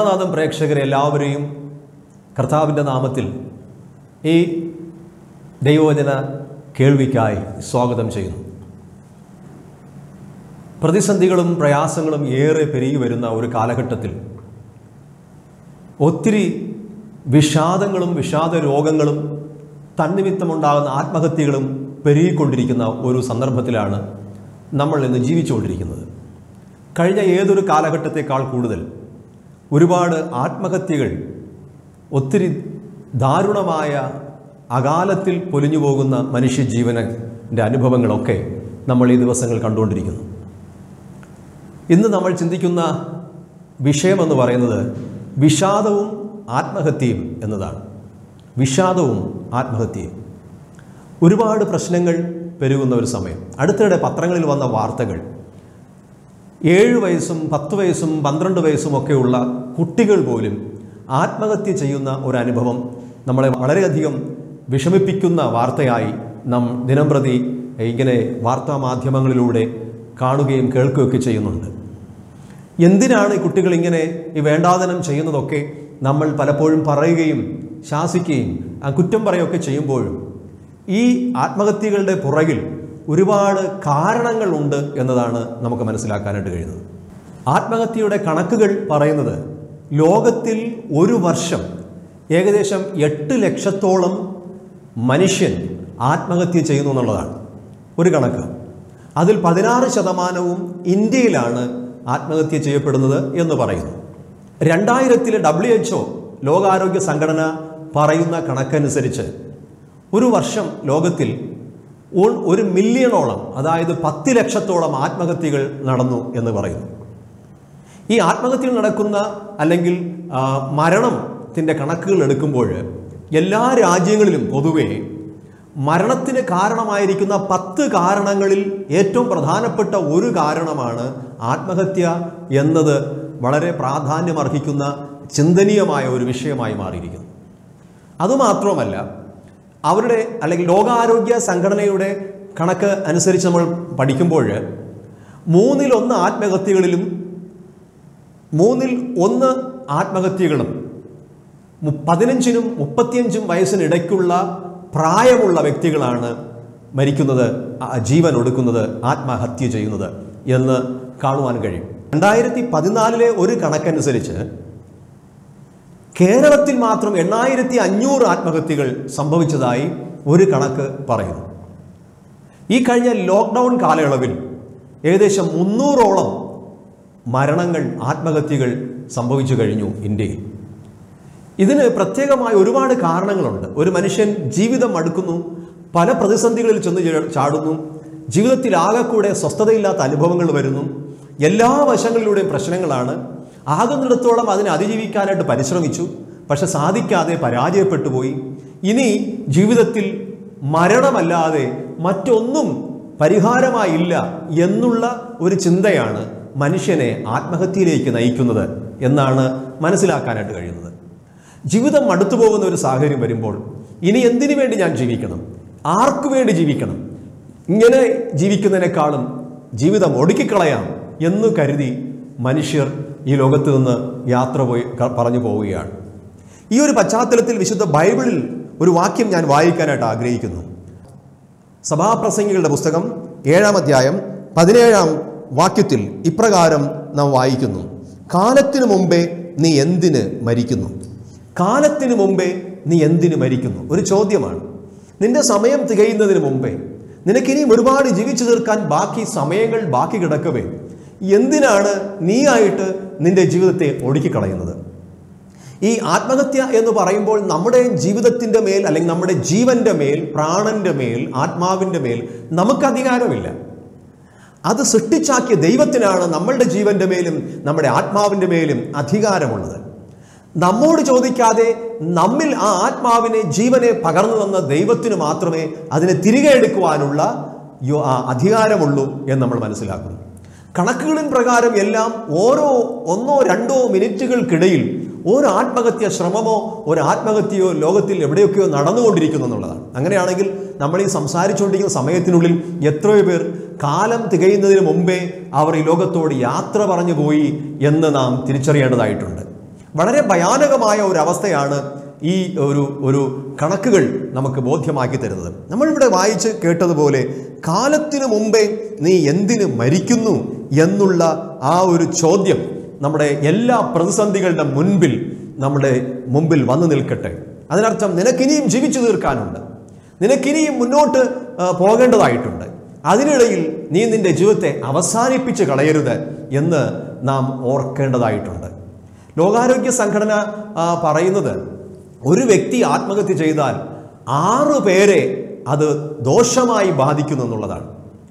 വചനനാഥം പ്രേക്ഷകരെ എല്ലാവരെയും കർത്താവിൻ്റെ നാമത്തിൽ ഈ ദൈവവചന കേൾവിക്കായി സ്വാഗതം ചെയ്യുന്നു പ്രതിസന്ധികളും പ്രയാസങ്ങളും ഏറെ പെരുകി വരുന്ന ഒരു കാലഘട്ടത്തിൽ ഒത്തിരി വിഷാദങ്ങളും വിഷാദ രോഗങ്ങളും തന്നിമിത്തമുണ്ടാകുന്ന ആത്മഹത്യകളും പെരുകിക്കൊണ്ടിരിക്കുന്ന ഒരു സന്ദർഭത്തിലാണ് നമ്മൾ ഇന്ന് ജീവിച്ചുകൊണ്ടിരിക്കുന്നത് കഴിഞ്ഞ ഏതൊരു കാലഘട്ടത്തെക്കാൾ കൂടുതൽ ഒരുപാട് ആത്മഹത്യകൾ ഒത്തിരി ദാരുണമായ അകാലത്തിൽ പൊലിഞ്ഞു പോകുന്ന മനുഷ്യജീവനൻ്റെ അനുഭവങ്ങളൊക്കെ നമ്മൾ ഈ ദിവസങ്ങൾ കണ്ടുകൊണ്ടിരിക്കുന്നു ഇന്ന് നമ്മൾ ചിന്തിക്കുന്ന വിഷയമെന്ന് പറയുന്നത് വിഷാദവും ആത്മഹത്യയും എന്നതാണ് വിഷാദവും ആത്മഹത്യയും ഒരുപാട് പ്രശ്നങ്ങൾ പെരുകുന്ന ഒരു സമയം അടുത്തിടെ പത്രങ്ങളിൽ വന്ന വാർത്തകൾ ഏഴ് വയസ്സും പത്ത് വയസ്സും പന്ത്രണ്ട് വയസ്സും ഒക്കെയുള്ള കുട്ടികൾ പോലും ആത്മഹത്യ ചെയ്യുന്ന ഒരു അനുഭവം നമ്മളെ വളരെയധികം വിഷമിപ്പിക്കുന്ന വാർത്തയായി നാം ദിനംപ്രതി ഇങ്ങനെ വാർത്താ മാധ്യമങ്ങളിലൂടെ കാണുകയും കേൾക്കുകയൊക്കെ ചെയ്യുന്നുണ്ട് എന്തിനാണ് ഈ കുട്ടികൾ ഇങ്ങനെ ഈ വേണ്ടാതനം ചെയ്യുന്നതൊക്കെ നമ്മൾ പലപ്പോഴും പറയുകയും ശാസിക്കുകയും ആ കുറ്റം പറയുകയൊക്കെ ചെയ്യുമ്പോഴും ഈ ആത്മഹത്യകളുടെ പുറകിൽ ഒരുപാട് കാരണങ്ങളുണ്ട് എന്നതാണ് നമുക്ക് മനസ്സിലാക്കാനായിട്ട് കഴിയുന്നത് ആത്മഹത്യയുടെ കണക്കുകൾ പറയുന്നത് ലോകത്തിൽ ഒരു വർഷം ഏകദേശം എട്ട് ലക്ഷത്തോളം മനുഷ്യൻ ആത്മഹത്യ ചെയ്യുന്നു എന്നുള്ളതാണ് ഒരു കണക്ക് അതിൽ പതിനാറ് ശതമാനവും ഇന്ത്യയിലാണ് ആത്മഹത്യ ചെയ്യപ്പെടുന്നത് എന്ന് പറയുന്നു രണ്ടായിരത്തിലെ ഡബ്ല്യു എച്ച് ലോകാരോഗ്യ സംഘടന പറയുന്ന കണക്കനുസരിച്ച് ഒരു വർഷം ലോകത്തിൽ ഒ- ഒരു മില്യണോളം അതായത് പത്ത് ലക്ഷത്തോളം ആത്മഹത്യകൾ നടന്നു എന്ന് പറയുന്നു ഈ ആത്മഹത്യകൾ നടക്കുന്ന അല്ലെങ്കിൽ ആ, മരണത്തിൻ്റെ കണക്കുകൾ എടുക്കുമ്പോൾ എല്ലാ രാജ്യങ്ങളിലും പൊതുവെ മരണത്തിന് കാരണമായിരിക്കുന്ന പത്ത് കാരണങ്ങളിൽ ഏറ്റവും പ്രധാനപ്പെട്ട ഒരു കാരണമാണ് ആത്മഹത്യ എന്നത് വളരെ പ്രാധാന്യമർഹിക്കുന്ന ചിന്തനീയമായ ഒരു വിഷയമായി മാറിയിരിക്കുന്നു അതുമാത്രമല്ല അവരുടെ അല്ലെങ്കിൽ ലോകാരോഗ്യ സംഘടനയുടെ കണക്ക് അനുസരിച്ച് നമ്മൾ പഠിക്കുമ്പോൾ മൂന്നിലൊന്ന് ആത്മഹത്യകളിലും മൂന്നിൽ ഒന്ന് ആത്മഹത്യകളും മു- പതിനഞ്ചിനും മുപ്പത്തിയഞ്ചും വയസ്സിനിടയ്ക്കുള്ള പ്രായമുള്ള വ്യക്തികളാണ് മരിക്കുന്നത് ആ, ജീവൻ ഒടുക്കുന്നത് ആത്മഹത്യ ചെയ്യുന്നത് എന്ന് കാണുവാൻ കഴിയും രണ്ടായിരത്തി പതിനാലിലെ ഒരു കണക്കനുസരിച്ച് കേരളത്തിൽ മാത്രം എണ്ണായിരത്തി അഞ്ഞൂറ് ആത്മഹത്യകൾ സംഭവിച്ചതായി ഒരു കണക്ക് പറയുന്നു ഈ കഴിഞ്ഞ ലോക്ക്ഡൗൺ കാലയളവിൽ ഏകദേശം മുന്നൂറോളം മരണങ്ങൾ ആത്മഹത്യകൾ സംഭവിച്ചു കഴിഞ്ഞു ഇന്ത്യയിൽ ഇതിന് പ്രത്യേകമായ ഒരുപാട് കാരണങ്ങളുണ്ട് ഒരു മനുഷ്യൻ ജീവിതം മടുക്കുന്നു പല പ്രതിസന്ധികളിൽ ചെന്ന് ചേ- ചാടുന്നു ജീവിതത്തിൽ ആകെക്കൂടെ സ്വസ്ഥതയില്ലാത്ത അനുഭവങ്ങൾ വരുന്നു എല്ലാ വശങ്ങളിലൂടെയും പ്രശ്നങ്ങളാണ് ആകുന്നിടത്തോളം അതിനെ അതിജീവിക്കാനായിട്ട് പരിശ്രമിച്ചു പക്ഷെ സാധിക്കാതെ പരാജയപ്പെട്ടു പോയി ഇനി ജീവിതത്തിൽ മരണമല്ലാതെ മറ്റൊന്നും പരിഹാരമായില്ല എന്നുള്ള ഒരു ചിന്തയാണ് മനുഷ്യനെ ആത്മഹത്യയിലേക്ക് നയിക്കുന്നത് എന്നാണ് മനസ്സിലാക്കാനായിട്ട് കഴിയുന്നത് ജീവിതം മടുത്തു പോകുന്ന ഒരു സാഹചര്യം വരുമ്പോൾ ഇനി എന്തിനു വേണ്ടി ഞാൻ ജീവിക്കണം ആർക്കു വേണ്ടി ജീവിക്കണം ഇങ്ങനെ ജീവിക്കുന്നതിനേക്കാളും ജീവിതം ഒടുക്കിക്കളയാം എന്ന് കരുതി മനുഷ്യർ ഈ ലോകത്ത് നിന്ന് യാത്ര പോയി ക- പറഞ്ഞു പോവുകയാണ് ഈ ഒരു പശ്ചാത്തലത്തിൽ വിശുദ്ധ ബൈബിളിൽ ഒരു വാക്യം ഞാൻ വായിക്കാനായിട്ട് ആഗ്രഹിക്കുന്നു സഭാപ്രസംഗികളുടെ പുസ്തകം ഏഴാം അധ്യായം പതിനേഴാം വാക്യത്തിൽ ഇപ്രകാരം നാം വായിക്കുന്നു കാലത്തിനു മുമ്പേ നീ എന്തിന് മരിക്കുന്നു കാലത്തിനു മുമ്പേ നീ എന്തിന് മരിക്കുന്നു ഒരു ചോദ്യമാണ് നിന്റെ സമയം തികയുന്നതിന് മുമ്പേ നിനക്കിനിയും ഒരുപാട് ജീവിച്ചു തീർക്കാൻ ബാക്കി സമയങ്ങൾ ബാക്കി കിടക്കവേ എന്തിനാണ് നീയായിട്ട് നിന്റെ ജീവിതത്തെ ഒടുക്കിക്കളയുന്നത് ഈ ആത്മഹത്യ എന്ന് പറയുമ്പോൾ നമ്മുടെ ജീവിതത്തിൻ്റെ മേൽ അല്ലെങ്കിൽ നമ്മുടെ ജീവന്റെ മേൽ പ്രാണന്റെ മേൽ ആത്മാവിൻ്റെ മേൽ നമുക്ക് അധികാരമില്ല അത് സൃഷ്ടിച്ചാക്കിയ ദൈവത്തിനാണ് നമ്മളുടെ ജീവന്റെ മേലും നമ്മുടെ ആത്മാവിൻ്റെ മേലും അധികാരമുള്ളത് നമ്മോട് ചോദിക്കാതെ നമ്മിൽ ആ ആത്മാവിനെ ജീവനെ പകർന്നു തന്ന ദൈവത്തിന് മാത്രമേ അതിനെ തിരികെ എടുക്കുവാനുള്ള യോ- ആ അധികാരമുള്ളൂ എന്ന് നമ്മൾ മനസ്സിലാക്കുന്നു കണക്കുകളിൻ പ്രകാരം എല്ലാം ഓരോ ഒന്നോ രണ്ടോ മിനിറ്റുകൾക്കിടയിൽ ഒരു ആത്മഹത്യ ശ്രമമോ ഒരു ആത്മഹത്യയോ ലോകത്തിൽ എവിടെയൊക്കെയോ നടന്നുകൊണ്ടിരിക്കുന്നു എന്നുള്ളതാണ് അങ്ങനെയാണെങ്കിൽ നമ്മൾ ഈ സംസാരിച്ചുകൊണ്ടിരിക്കുന്ന സമയത്തിനുള്ളിൽ എത്രയോ പേർ കാലം തികയുന്നതിന് മുമ്പേ അവർ ഈ ലോകത്തോട് യാത്ര പറഞ്ഞു പോയി എന്ന് നാം തിരിച്ചറിയേണ്ടതായിട്ടുണ്ട് വളരെ ഭയാനകമായ ഒരു അവസ്ഥയാണ് ഈ ഒരു ഒരു കണക്കുകൾ നമുക്ക് ബോധ്യമാക്കി തരുന്നത് നമ്മളിവിടെ വായിച്ച് കേട്ടതുപോലെ കാലത്തിനു മുമ്പേ നീ എന്തിന് മരിക്കുന്നു എന്നുള്ള ആ ഒരു ചോദ്യം നമ്മുടെ എല്ലാ പ്രതിസന്ധികളുടെ മുൻപിൽ നമ്മുടെ മുമ്പിൽ വന്നു നിൽക്കട്ടെ അതിനർത്ഥം നിനക്കിനിയും ജീവിച്ചു തീർക്കാനുണ്ട് നിനക്കിനിയും മുന്നോട്ട് ആ, പോകേണ്ടതായിട്ടുണ്ട് അതിനിടയിൽ നീ നിന്റെ ജീവിതത്തെ അവസാനിപ്പിച്ച് കളയരുത് എന്ന് നാം ഓർക്കേണ്ടതായിട്ടുണ്ട് ലോകാരോഗ്യ സംഘടന ആ, പറയുന്നത് ഒരു വ്യക്തി ആത്മഹത്യ ചെയ്താൽ ആറ് പേരെ അത് ദോഷമായി ബാധിക്കുന്നു എന്നുള്ളതാണ്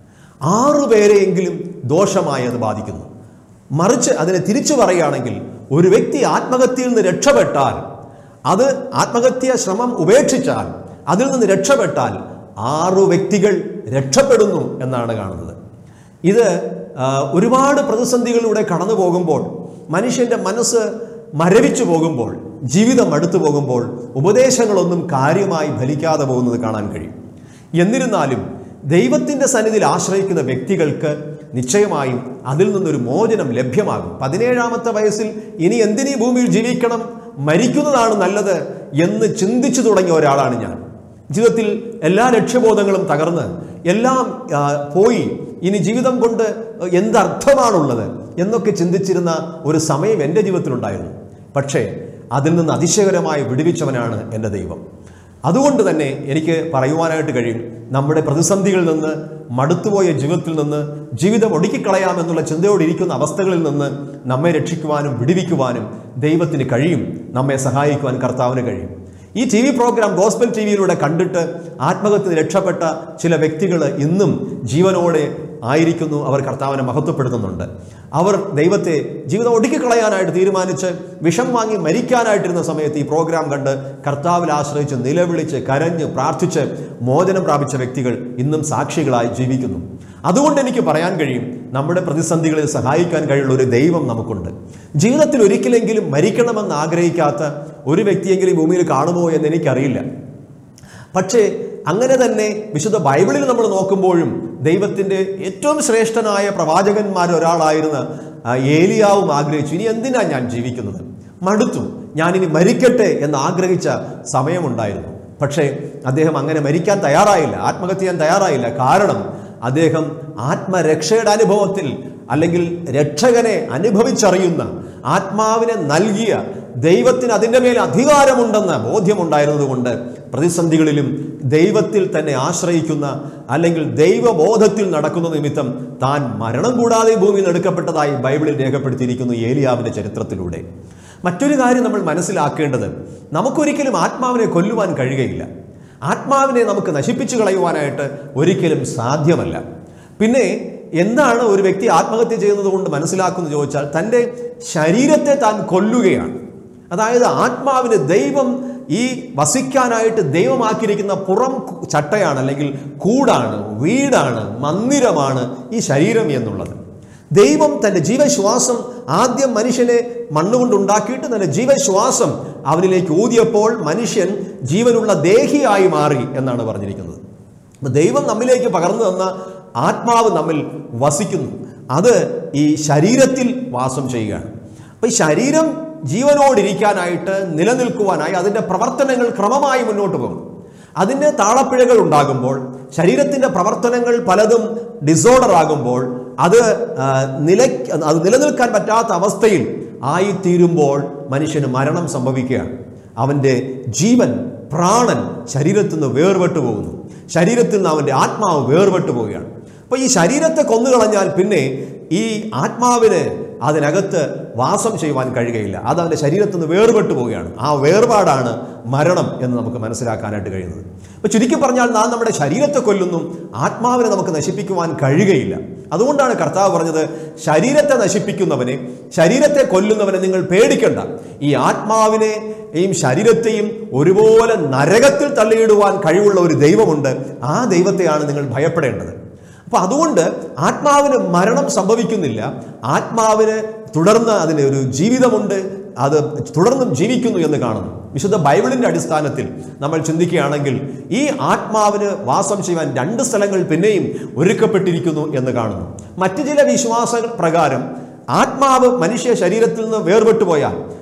ആറു പേരെയെങ്കിലും ദോഷമായി അത് ബാധിക്കുന്നു മറിച്ച് അതിനെ തിരിച്ചു പറയുകയാണെങ്കിൽ ഒരു വ്യക്തി ആത്മഹത്യയിൽ നിന്ന് രക്ഷപ്പെട്ടാൽ അത് ആത്മഹത്യ ശ്രമം ഉപേക്ഷിച്ചാൽ അതിൽ നിന്ന് രക്ഷപ്പെട്ടാൽ ആറു വ്യക്തികൾ രക്ഷപ്പെടുന്നു എന്നാണ് കാണുന്നത് ഇത് ആ, ഒരുപാട് പ്രതിസന്ധികളിലൂടെ കടന്നു പോകുമ്പോൾ മനുഷ്യന്റെ മനസ്സ് മരവിച്ചു പോകുമ്പോൾ ജീവിതം അടുത്തു പോകുമ്പോൾ ഉപദേശങ്ങളൊന്നും കാര്യമായി ഫലിക്കാതെ പോകുന്നത് കാണാൻ കഴിയും എന്നിരുന്നാലും ദൈവത്തിൻ്റെ സന്നിധിയിൽ ആശ്രയിക്കുന്ന വ്യക്തികൾക്ക് നിശ്ചയമായും അതിൽ നിന്നൊരു മോചനം ലഭ്യമാകും പതിനേഴാമത്തെ വയസ്സിൽ ഇനി എന്തിനീ ഭൂമിയിൽ ജീവിക്കണം മരിക്കുന്നതാണ് നല്ലത് എന്ന് ചിന്തിച്ചു തുടങ്ങിയ ഒരാളാണ് ഞാൻ ജീവിതത്തിൽ എല്ലാ ലക്ഷ്യബോധങ്ങളും തകർന്ന് എല്ലാം ആ, പോയി ഇനി ജീവിതം കൊണ്ട് എന്തർത്ഥമാണുള്ളത് എന്നൊക്കെ ചിന്തിച്ചിരുന്ന ഒരു സമയം എൻ്റെ ജീവിതത്തിലുണ്ടായിരുന്നു പക്ഷേ അതിൽ നിന്ന് അതിശയകരമായി വിടുവിച്ചവനാണ് എൻ്റെ ദൈവം അതുകൊണ്ട് തന്നെ എനിക്ക് പറയുവാനായിട്ട് കഴിയും നമ്മുടെ പ്രതിസന്ധികളിൽ നിന്ന് മടുത്തുപോയ ജീവിതത്തിൽ നിന്ന് ജീവിതം ഒടുക്കിക്കളയാമെന്നുള്ള ചിന്തയോടെ ഇരിക്കുന്ന അവസ്ഥകളിൽ നിന്ന് നമ്മെ രക്ഷിക്കുവാനും വിടുവിക്കുവാനും ദൈവത്തിന് കഴിയും നമ്മെ സഹായിക്കുവാൻ കർത്താവിന് കഴിയും ഈ T V programme gospel T വിയിലൂടെ കണ്ടിട്ട് ആത്മഹത്യ രക്ഷപ്പെട്ട ചില വ്യക്തികൾ ഇന്നും ജീവനോടെ ആയിരിക്കുന്നു അവർ കർത്താവിനെ മഹത്വപ്പെടുത്തുന്നുണ്ട് അവർ ദൈവത്തെ ജീവിതം ഒടുക്കിക്കളയാനായിട്ട് തീരുമാനിച്ച് വിഷം വാങ്ങി മരിക്കാനായിട്ടിരുന്ന സമയത്ത് ഈ പ്രോഗ്രാം കണ്ട് കർത്താവിൽ ആശ്രയിച്ച് നിലവിളിച്ച് കരഞ്ഞ് പ്രാർത്ഥിച്ച് മോചനം പ്രാപിച്ച വ്യക്തികൾ ഇന്നും സാക്ഷികളായി ജീവിക്കുന്നു അതുകൊണ്ട് എനിക്ക് പറയാൻ കഴിയും നമ്മുടെ പ്രതിസന്ധികളിൽ സഹായിക്കാൻ കഴിയുള്ള ഒരു ദൈവം നമുക്കുണ്ട് ജീവിതത്തിൽ ഒരിക്കലെങ്കിലും മരിക്കണമെന്ന് ആഗ്രഹിക്കാത്ത ഒരു വ്യക്തിയെങ്കിലും ഈ ഭൂമിയിൽ കാണുമോ എന്ന് എനിക്കറിയില്ല പക്ഷേ അങ്ങനെ തന്നെ വിശുദ്ധ ബൈബിളിൽ നമ്മൾ നോക്കുമ്പോഴും ദൈവത്തിൻ്റെ ഏറ്റവും ശ്രേഷ്ഠനായ പ്രവാചകന്മാരിൽ ഒരാളായിരുന്ന ആ, ഏലിയാവും ആഗ്രഹിച്ചു ഇനി എന്തിനാ ഞാൻ ജീവിക്കുന്നത് മടുത്തു ഞാനിനി മരിക്കട്ടെ എന്ന് ആഗ്രഹിച്ച സമയമുണ്ടായിരുന്നു പക്ഷേ അദ്ദേഹം അങ്ങനെ മരിക്കാൻ തയ്യാറായില്ല ആത്മഹത്യ ചെയ്യാൻ തയ്യാറായില്ല കാരണം അദ്ദേഹം ആത്മരക്ഷയുടെ അനുഭവത്തിൽ അല്ലെങ്കിൽ രക്ഷകനെ അനുഭവിച്ചറിയുന്ന ആത്മാവിനെ നൽകിയ ദൈവത്തിന് അതിൻ്റെ മേൽ അധികാരമുണ്ടെന്ന ബോധ്യമുണ്ടായിരുന്നത് കൊണ്ട് പ്രതിസന്ധികളിലും ദൈവത്തിൽ തന്നെ ആശ്രയിക്കുന്ന അല്ലെങ്കിൽ ദൈവബോധത്തിൽ നടക്കുന്ന നിമിത്തം താൻ മരണം കൂടാതെ ഈ ഭൂമിയിൽ നിന്ന് എടുക്കപ്പെട്ടതായി ബൈബിളിൽ രേഖപ്പെടുത്തിയിരിക്കുന്നു ഏലിയാവിൻ്റെ ചരിത്രത്തിലൂടെ മറ്റൊരു കാര്യം നമ്മൾ മനസ്സിലാക്കേണ്ടത് നമുക്കൊരിക്കലും ആത്മാവിനെ കൊല്ലുവാൻ കഴിയുകയില്ല ആത്മാവിനെ നമുക്ക് നശിപ്പിച്ചു കളയുവാനായിട്ട് ഒരിക്കലും സാധ്യമല്ല പിന്നെ എന്താണ് ഒരു വ്യക്തി ആത്മഹത്യ ചെയ്യുന്നത് കൊണ്ട് മനസ്സിലാക്കുന്നത് ചോദിച്ചാൽ തൻ്റെ ശരീരത്തെ താൻ കൊല്ലുകയാണ് അതായത് ആത്മാവിന് ദൈവം ഈ വസിക്കാനായിട്ട് ദൈവമാക്കിയിരിക്കുന്ന പുറം കു- ചട്ടയാണ് അല്ലെങ്കിൽ കൂടാണ് വീടാണ് മന്ദിരമാണ് ഈ ശരീരം എന്നുള്ളത് ദൈവം തൻ്റെ ജീവശ്വാസം ആദ്യം മനുഷ്യനെ മണ്ണുകൊണ്ട് ഉണ്ടാക്കിയിട്ട് തൻ്റെ ജീവശ്വാസം അവനിലേക്ക് ഊതിയപ്പോൾ മനുഷ്യൻ ജീവനുള്ള ദേഹിയായി മാറി എന്നാണ് പറഞ്ഞിരിക്കുന്നത് അപ്പൊ ദൈവം നമ്മിലേക്ക് പകർന്നു തന്ന ആത്മാവ് നമ്മിൽ വസിക്കുന്നു അത് ഈ ശരീരത്തിൽ വാസം ചെയ്യുകയാണ് അപ്പൊ ഈ ശരീരം ജീവനോടിരിക്കാനായിട്ട് നിലനിൽക്കുവാനായി അതിൻ്റെ പ്രവർത്തനങ്ങൾ ക്രമമായി മുന്നോട്ട് പോകും അതിൻ്റെ താളപ്പിഴകൾ ഉണ്ടാകുമ്പോൾ ശരീരത്തിൻ്റെ പ്രവർത്തനങ്ങൾ പലതും ഡിസോർഡർ ആകുമ്പോൾ അത് ആ, നില അത് നിലനിൽക്കാൻ പറ്റാത്ത അവസ്ഥയിൽ ആയിത്തീരുമ്പോൾ മനുഷ്യന് മരണം സംഭവിക്കുകയാണ് അവൻ്റെ ജീവൻ പ്രാണൻ ശരീരത്തിൽ നിന്ന് വേർപെട്ടു പോകുന്നു ശരീരത്തിൽ നിന്ന് അവൻ്റെ ആത്മാവ് വേർപെട്ടു പോവുകയാണ് അപ്പോൾ ഈ ശരീരത്തെ കൊന്നുകളഞ്ഞാൽ പിന്നെ ഈ ആത്മാവിന് അതിനകത്ത് വാസം ചെയ്യുവാൻ കഴിയുകയില്ല അത് അവൻ്റെ ശരീരത്തിൽ നിന്ന് വേർപെട്ടു പോവുകയാണ് ആ വേർപാടാണ് മരണം എന്ന് നമുക്ക് മനസ്സിലാക്കാനായിട്ട് കഴിയുന്നത് അപ്പോൾ ചുരുക്കി പറഞ്ഞാൽ നാം നമ്മുടെ ശരീരത്തെ കൊല്ലുന്നു ആത്മാവിനെ നമുക്ക് നശിപ്പിക്കുവാൻ കഴിയുകയില്ല അതുകൊണ്ടാണ് കർത്താവ് പറഞ്ഞത് ശരീരത്തെ നശിപ്പിക്കുന്നവനെ ശരീരത്തെ കൊല്ലുന്നവനെ നിങ്ങൾ പേടിക്കണ്ട ഈ ആത്മാവിനെയും ശരീരത്തെയും ഒരുപോലെ നരകത്തിൽ തള്ളിയിടുവാൻ കഴിവുള്ള ഒരു ദൈവമുണ്ട് ആ ദൈവത്തെയാണ് നിങ്ങൾ ഭയപ്പെടേണ്ടത് അപ്പൊ അതുകൊണ്ട് ആത്മാവിന് മരണം സംഭവിക്കുന്നില്ല ആത്മാവിന് തുടർന്ന് അതിന് ഒരു ജീവിതമുണ്ട് അത് തുടർന്നും ജീവിക്കുന്നു എന്ന് കാണുന്നു വിശുദ്ധ ബൈബിളിന്റെ അടിസ്ഥാനത്തിൽ നമ്മൾ ചിന്തിക്കുകയാണെങ്കിൽ ഈ ആത്മാവിന് വാസം ചെയ്യുവാൻ രണ്ട് സ്ഥലങ്ങൾ പിന്നെയും ഒരുക്കപ്പെട്ടിരിക്കുന്നു എന്ന് കാണുന്നു മറ്റു ചില വിശ്വാസ പ്രകാരം ആത്മാവ് മനുഷ്യ ശരീരത്തിൽ നിന്ന് വേർപെട്ടു പോയാൽ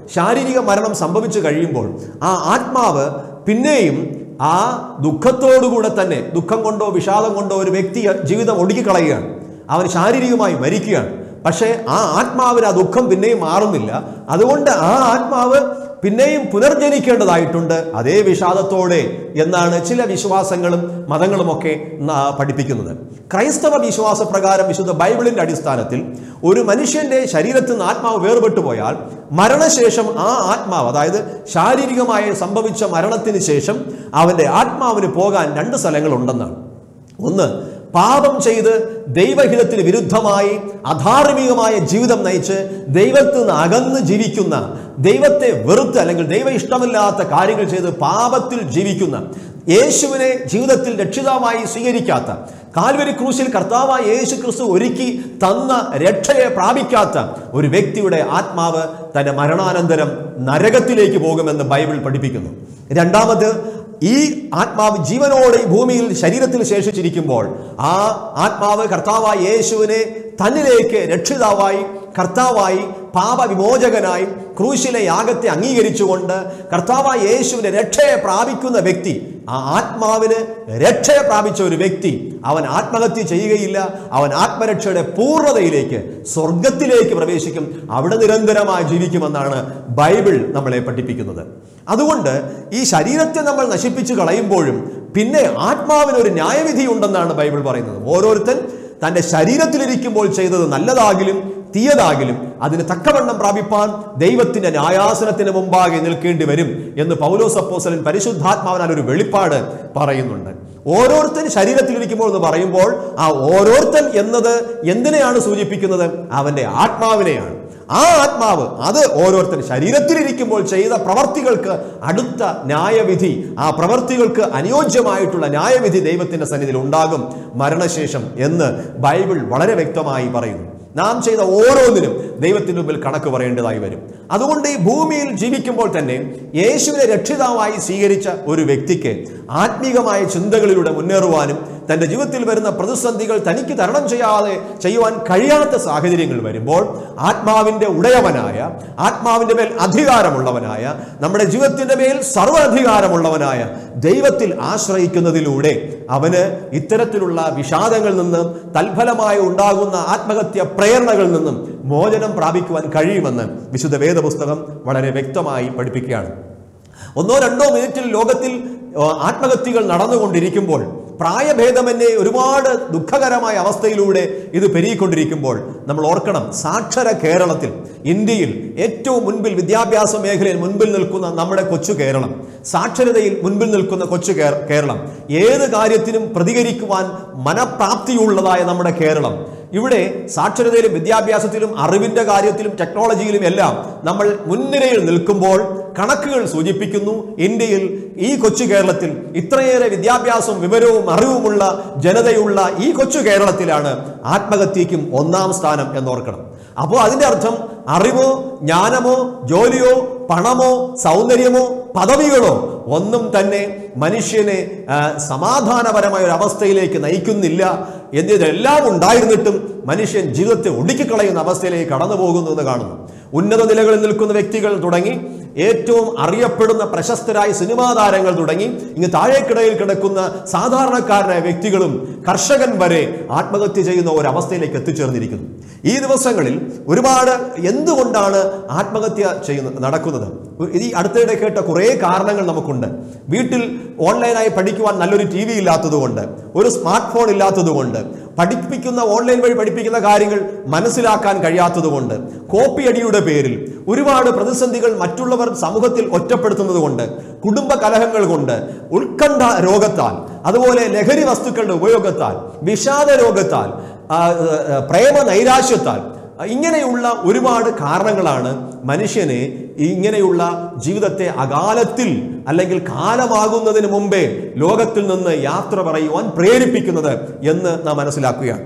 ശാരീരിക മരണം സംഭവിച്ചു കഴിയുമ്പോൾ ആ ആത്മാവ് പിന്നെയും ആ ദുഃഖത്തോടുകൂടെ തന്നെ ദുഃഖം കൊണ്ടോ വിഷാദം കൊണ്ടോ ഒരു വ്യക്തി ജീവിതം ഒടുക്കിക്കളയുകയാണ് അവൻ ശാരീരികമായി മരിക്കുകയാണ് പക്ഷേ ആ ആത്മാവിന് ആ ദുഃഖം പിന്നെയും മാറുന്നില്ല അതുകൊണ്ട് ആ ആത്മാവ് പിന്നെയും പുനർജനിക്കേണ്ടതായിട്ടുണ്ട് അതേ വിഷാദത്തോടെ എന്നാണ് ചില വിശ്വാസങ്ങളും മതങ്ങളുമൊക്കെ ന- പഠിപ്പിക്കുന്നത് ക്രൈസ്തവ വിശ്വാസ പ്രകാരം വിശുദ്ധ ബൈബിളിന്റെ അടിസ്ഥാനത്തിൽ ഒരു മനുഷ്യന്റെ ശരീരത്തിൽ നിന്ന് ആത്മാവ് വേർപെട്ടു പോയാൽ മരണശേഷം ആ ആത്മാവ് അതായത് ശാരീരികമായി സംഭവിച്ച മരണത്തിന് ശേഷം അവന്റെ ആത്മാവിന് പോകാൻ രണ്ട് സ്ഥലങ്ങളുണ്ടെന്നാണ് ഒന്ന് പാപം ചെയ്ത് ദൈവഹിതത്തിന് വിരുദ്ധമായി അധാർമികമായ ജീവിതം നയിച്ച് ദൈവത്തിൽ നിന്ന് അകന്ന് ജീവിക്കുന്ന ദൈവത്തെ വെറുത്ത് അല്ലെങ്കിൽ ദൈവ ഇഷ്ടമില്ലാത്ത കാര്യങ്ങൾ ചെയ്ത് പാപത്തിൽ ജീവിക്കുന്ന യേശുവിനെ ജീവിതത്തിൽ രക്ഷിതാവായി സ്വീകരിക്കാത്ത കാൽവരി ക്രൂശിൽ കർത്താവായ യേശു ക്രിസ്തു ഒരുക്കി തന്ന രക്ഷയെ പ്രാപിക്കാത്ത ഒരു വ്യക്തിയുടെ ആത്മാവ് തന്റെ മരണാനന്തരം നരകത്തിലേക്ക് പോകുമെന്ന് ബൈബിൾ പഠിപ്പിക്കുന്നു രണ്ടാമത് ഈ ആത്മാവ് ജീവനോടെ ഈ ഭൂമിയിൽ ശരീരത്തിൽ ശേഷിച്ചിരിക്കുമ്പോൾ ആ ആത്മാവ് കർത്താവായ യേശുവിനെ തന്നിലേക്ക് രക്ഷിതാവായി കർത്താവായി പാപവിമോചകനായി ക്രൂശിലെ യാഗത്തെ അംഗീകരിച്ചുകൊണ്ട് കർത്താവായ യേശുവിന്റെ രക്ഷയെ പ്രാപിക്കുന്ന വ്യക്തി ആ ആത്മാവിന് രക്ഷയെ പ്രാപിച്ച ഒരു വ്യക്തി അവൻ ആത്മഹത്യ ചെയ്യുകയില്ല അവൻ ആത്മരക്ഷയുടെ പൂർണ്ണതയിലേക്ക് സ്വർഗത്തിലേക്ക് പ്രവേശിക്കും അവിടെ നിരന്തരമായി ജീവിക്കുമെന്നാണ് ബൈബിൾ നമ്മളെ പഠിപ്പിക്കുന്നത് അതുകൊണ്ട് ഈ ശരീരത്തെ നമ്മൾ നശിപ്പിച്ചു കളയുമ്പോഴും പിന്നെ ആത്മാവിന് ഒരു ന്യായവിധി ഉണ്ടെന്നാണ് ബൈബിൾ പറയുന്നത് ഓരോരുത്തൻ തന്റെ ശരീരത്തിലിരിക്കുമ്പോൾ ചെയ്തത് നല്ലതാകിലും തീയതാകിലും അതിന് തക്കവണ്ണം പ്രാപിപ്പാൻ ദൈവത്തിന്റെ ന്യായാസനത്തിന് മുമ്പാകെ നിൽക്കേണ്ടി വരും എന്ന് പൗലോസ് അപ്പോസലൻ പരിശുദ്ധാത്മാവിനാൽ ഒരു വെളിപ്പാട് പറയുന്നുണ്ട് ഓരോരുത്തൻ ശരീരത്തിലിരിക്കുമ്പോൾ എന്ന് പറയുമ്പോൾ ആ ഓരോരുത്തൻ എന്നത് എന്തിനെയാണ് സൂചിപ്പിക്കുന്നത് അവന്റെ ആത്മാവിനെയാണ് ആ ആത്മാവ് അത് ഓരോരുത്തർ ശരീരത്തിലിരിക്കുമ്പോൾ ചെയ്ത പ്രവർത്തികൾക്ക് അടുത്ത ന്യായവിധി ആ പ്രവർത്തികൾക്ക് അനുയോജ്യമായിട്ടുള്ള ന്യായവിധി ദൈവത്തിന്റെ സന്നിധിയിൽ ഉണ്ടാകും മരണശേഷം എന്ന് ബൈബിൾ വളരെ വ്യക്തമായി പറയുന്നു നാം ചെയ്ത ഓരോന്നിനും ദൈവത്തിന് മുമ്പിൽ കണക്ക് പറയേണ്ടതായി വരും അതുകൊണ്ട് ഈ ഭൂമിയിൽ ജീവിക്കുമ്പോൾ തന്നെ യേശുവിനെ രക്ഷിതാവായി സ്വീകരിച്ച ഒരു വ്യക്തിക്ക് ആത്മീകമായ ചിന്തകളിലൂടെ മുന്നേറുവാനും തന്റെ ജീവിതത്തിൽ വരുന്ന പ്രതിസന്ധികൾ തനിക്ക് തരണം ചെയ്യാതെ ചെയ്യുവാൻ കഴിയാത്ത സാഹചര്യങ്ങൾ വരുമ്പോൾ ആത്മാവിന്റെ ഉടയവനായ ആത്മാവിന്റെ മേൽ അധികാരമുള്ളവനായ നമ്മുടെ ജീവിതത്തിന്റെ മേൽ സർവ്വ അധികാരമുള്ളവനായ ദൈവത്തിൽ ആശ്രയിക്കുന്നതിലൂടെ അവന് ഇത്തരത്തിലുള്ള വിഷാദങ്ങളിൽ നിന്നും തൽഫലമായി ഉണ്ടാകുന്ന ആത്മഹത്യ പ്രേരണകളിൽ നിന്നും മോചനം പ്രാപിക്കുവാൻ കഴിയുമെന്ന് വിശുദ്ധ വേദപുസ്തകം വളരെ വ്യക്തമായി പഠിപ്പിക്കുകയാണ് ഒന്നോ രണ്ടോ മിനിറ്റിൽ ലോകത്തിൽ ആ, ആത്മഹത്യകൾ നടന്നുകൊണ്ടിരിക്കുമ്പോൾ പ്രായഭേദമന്യേ ഒരുപാട് ദുഃഖകരമായ അവസ്ഥയിലൂടെ ഇത് പെരുകിക്കൊണ്ടിരിക്കുമ്പോൾ നമ്മൾ ഓർക്കണം സാക്ഷര കേരളത്തിൽ ഇന്ത്യയിൽ ഏറ്റവും മുൻപിൽ വിദ്യാഭ്യാസ മേഖലയിൽ മുൻപിൽ നിൽക്കുന്ന നമ്മുടെ കൊച്ചു കേരളം സാക്ഷരതയിൽ മുൻപിൽ നിൽക്കുന്ന കൊച്ചു കേ- കേരളം ഏത് കാര്യത്തിനും പ്രതികരിക്കുവാൻ മനപ്രാപ്തിയുള്ളതായ നമ്മുടെ കേരളം ഇവിടെ സാക്ഷരതയിലും വിദ്യാഭ്യാസത്തിലും അറിവിന്റെ കാര്യത്തിലും ടെക്നോളജിയിലും എല്ലാം നമ്മൾ മുൻനിരയിൽ നിൽക്കുമ്പോൾ കണക്കുകൾ സൂചിപ്പിക്കുന്നു ഇന്ത്യയിൽ ഈ കൊച്ചു കേരളത്തിൽ ഇത്രയേറെ വിദ്യാഭ്യാസവും വിവരവും അറിവുമുള്ള ജനതയുള്ള ഈ കൊച്ചു കേരളത്തിലാണ് ആത്മഹത്യക്കും ഒന്നാം സ്ഥാനം എന്നോർക്കണം അപ്പോൾ അതിന്റെ അർത്ഥം അറിവോ ജ്ഞാനമോ ജോലിയോ പണമോ സൗന്ദര്യമോ പദവികളോ ഒന്നും തന്നെ മനുഷ്യനെ ആ, സമാധാനപരമായ ഒരു അവസ്ഥയിലേക്ക് നയിക്കുന്നില്ല എന്നിതെല്ലാം ഉണ്ടായിരുന്നിട്ടും മനുഷ്യൻ ജീവിതത്തെ ഒടുക്കിക്കളയുന്ന അവസ്ഥയിലേക്ക് കടന്നു പോകുന്നു എന്ന് കാണുന്നു ഉന്നത നിലകളിൽ നിൽക്കുന്ന വ്യക്തികൾ തുടങ്ങി ഏറ്റവും അറിയപ്പെടുന്ന പ്രശസ്തരായ സിനിമാ താരങ്ങൾ തുടങ്ങി ഇങ്ങ് താഴേക്കിടയിൽ കിടക്കുന്ന സാധാരണക്കാരനായ വ്യക്തികളും കർഷകൻ വരെ ആത്മഹത്യ ചെയ്യുന്ന ഒരു അവസ്ഥയിലേക്ക് എത്തിച്ചേർന്നിരിക്കുന്നു ഈ ദിവസങ്ങളിൽ ഒരുപാട് എന്തുകൊണ്ടാണ് ആത്മഹത്യ ചെയ്യുന്നത് നടക്കുന്നത് ഈ അടുത്തിടെ കേട്ട കുറേ കാരണങ്ങൾ നമുക്കുണ്ട് വീട്ടിൽ ഓൺലൈനായി പഠിക്കുവാൻ നല്ലൊരു ടി വി ഇല്ലാത്തതുകൊണ്ട് ഒരു സ്മാർട്ട് ഫോൺ ഇല്ലാത്തതുകൊണ്ട് പഠിപ്പിക്കുന്ന ഓൺലൈൻ വഴി പഠിപ്പിക്കുന്ന കാര്യങ്ങൾ മനസ്സിലാക്കാൻ കഴിയാത്തതുകൊണ്ട് കോപ്പിയടിയുടെ പേരിൽ ഒരുപാട് പ്രതിസന്ധികൾ മറ്റുള്ളവർ സമൂഹത്തിൽ ഒറ്റപ്പെടുത്തുന്നത് കൊണ്ട് കുടുംബ കലഹങ്ങൾ കൊണ്ട് ഉത്കണ്ഠ രോഗത്താൽ അതുപോലെ ലഹരി വസ്തുക്കളുടെ ഉപയോഗത്താൽ വിഷാദ രോഗത്താൽ ആ, ആ, പ്രേമ നൈരാശ്യത്താൽ ഇങ്ങനെയുള്ള ഒരുപാട് കാരണങ്ങളാണ് മനുഷ്യനെ ഇങ്ങനെയുള്ള ജീവിതത്തെ അകാലത്തിൽ അല്ലെങ്കിൽ കാലമാകുന്നതിന് മുമ്പേ ലോകത്തിൽ നിന്ന് യാത്ര പറയുവാൻ പ്രേരിപ്പിക്കുന്നത് എന്ന് നാം മനസ്സിലാക്കുകയാണ്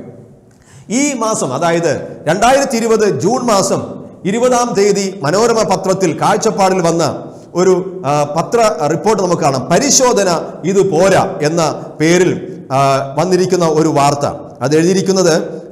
ഈ മാസം അതായത് രണ്ടായിരത്തി ഇരുപത് ജൂൺ മാസം ഇരുപതാം തീയതി മനോരമ പത്രത്തിൽ കാഴ്ചപ്പാടിൽ വന്ന ഒരു ആ, പത്ര റിപ്പോർട്ട് നമുക്ക് കാണാം പരിശോധന ഇത് പോരാ എന്ന പേരിൽ ആ, വന്നിരിക്കുന്ന ഒരു വാർത്ത അത് എഴുതിയിരിക്കുന്നത്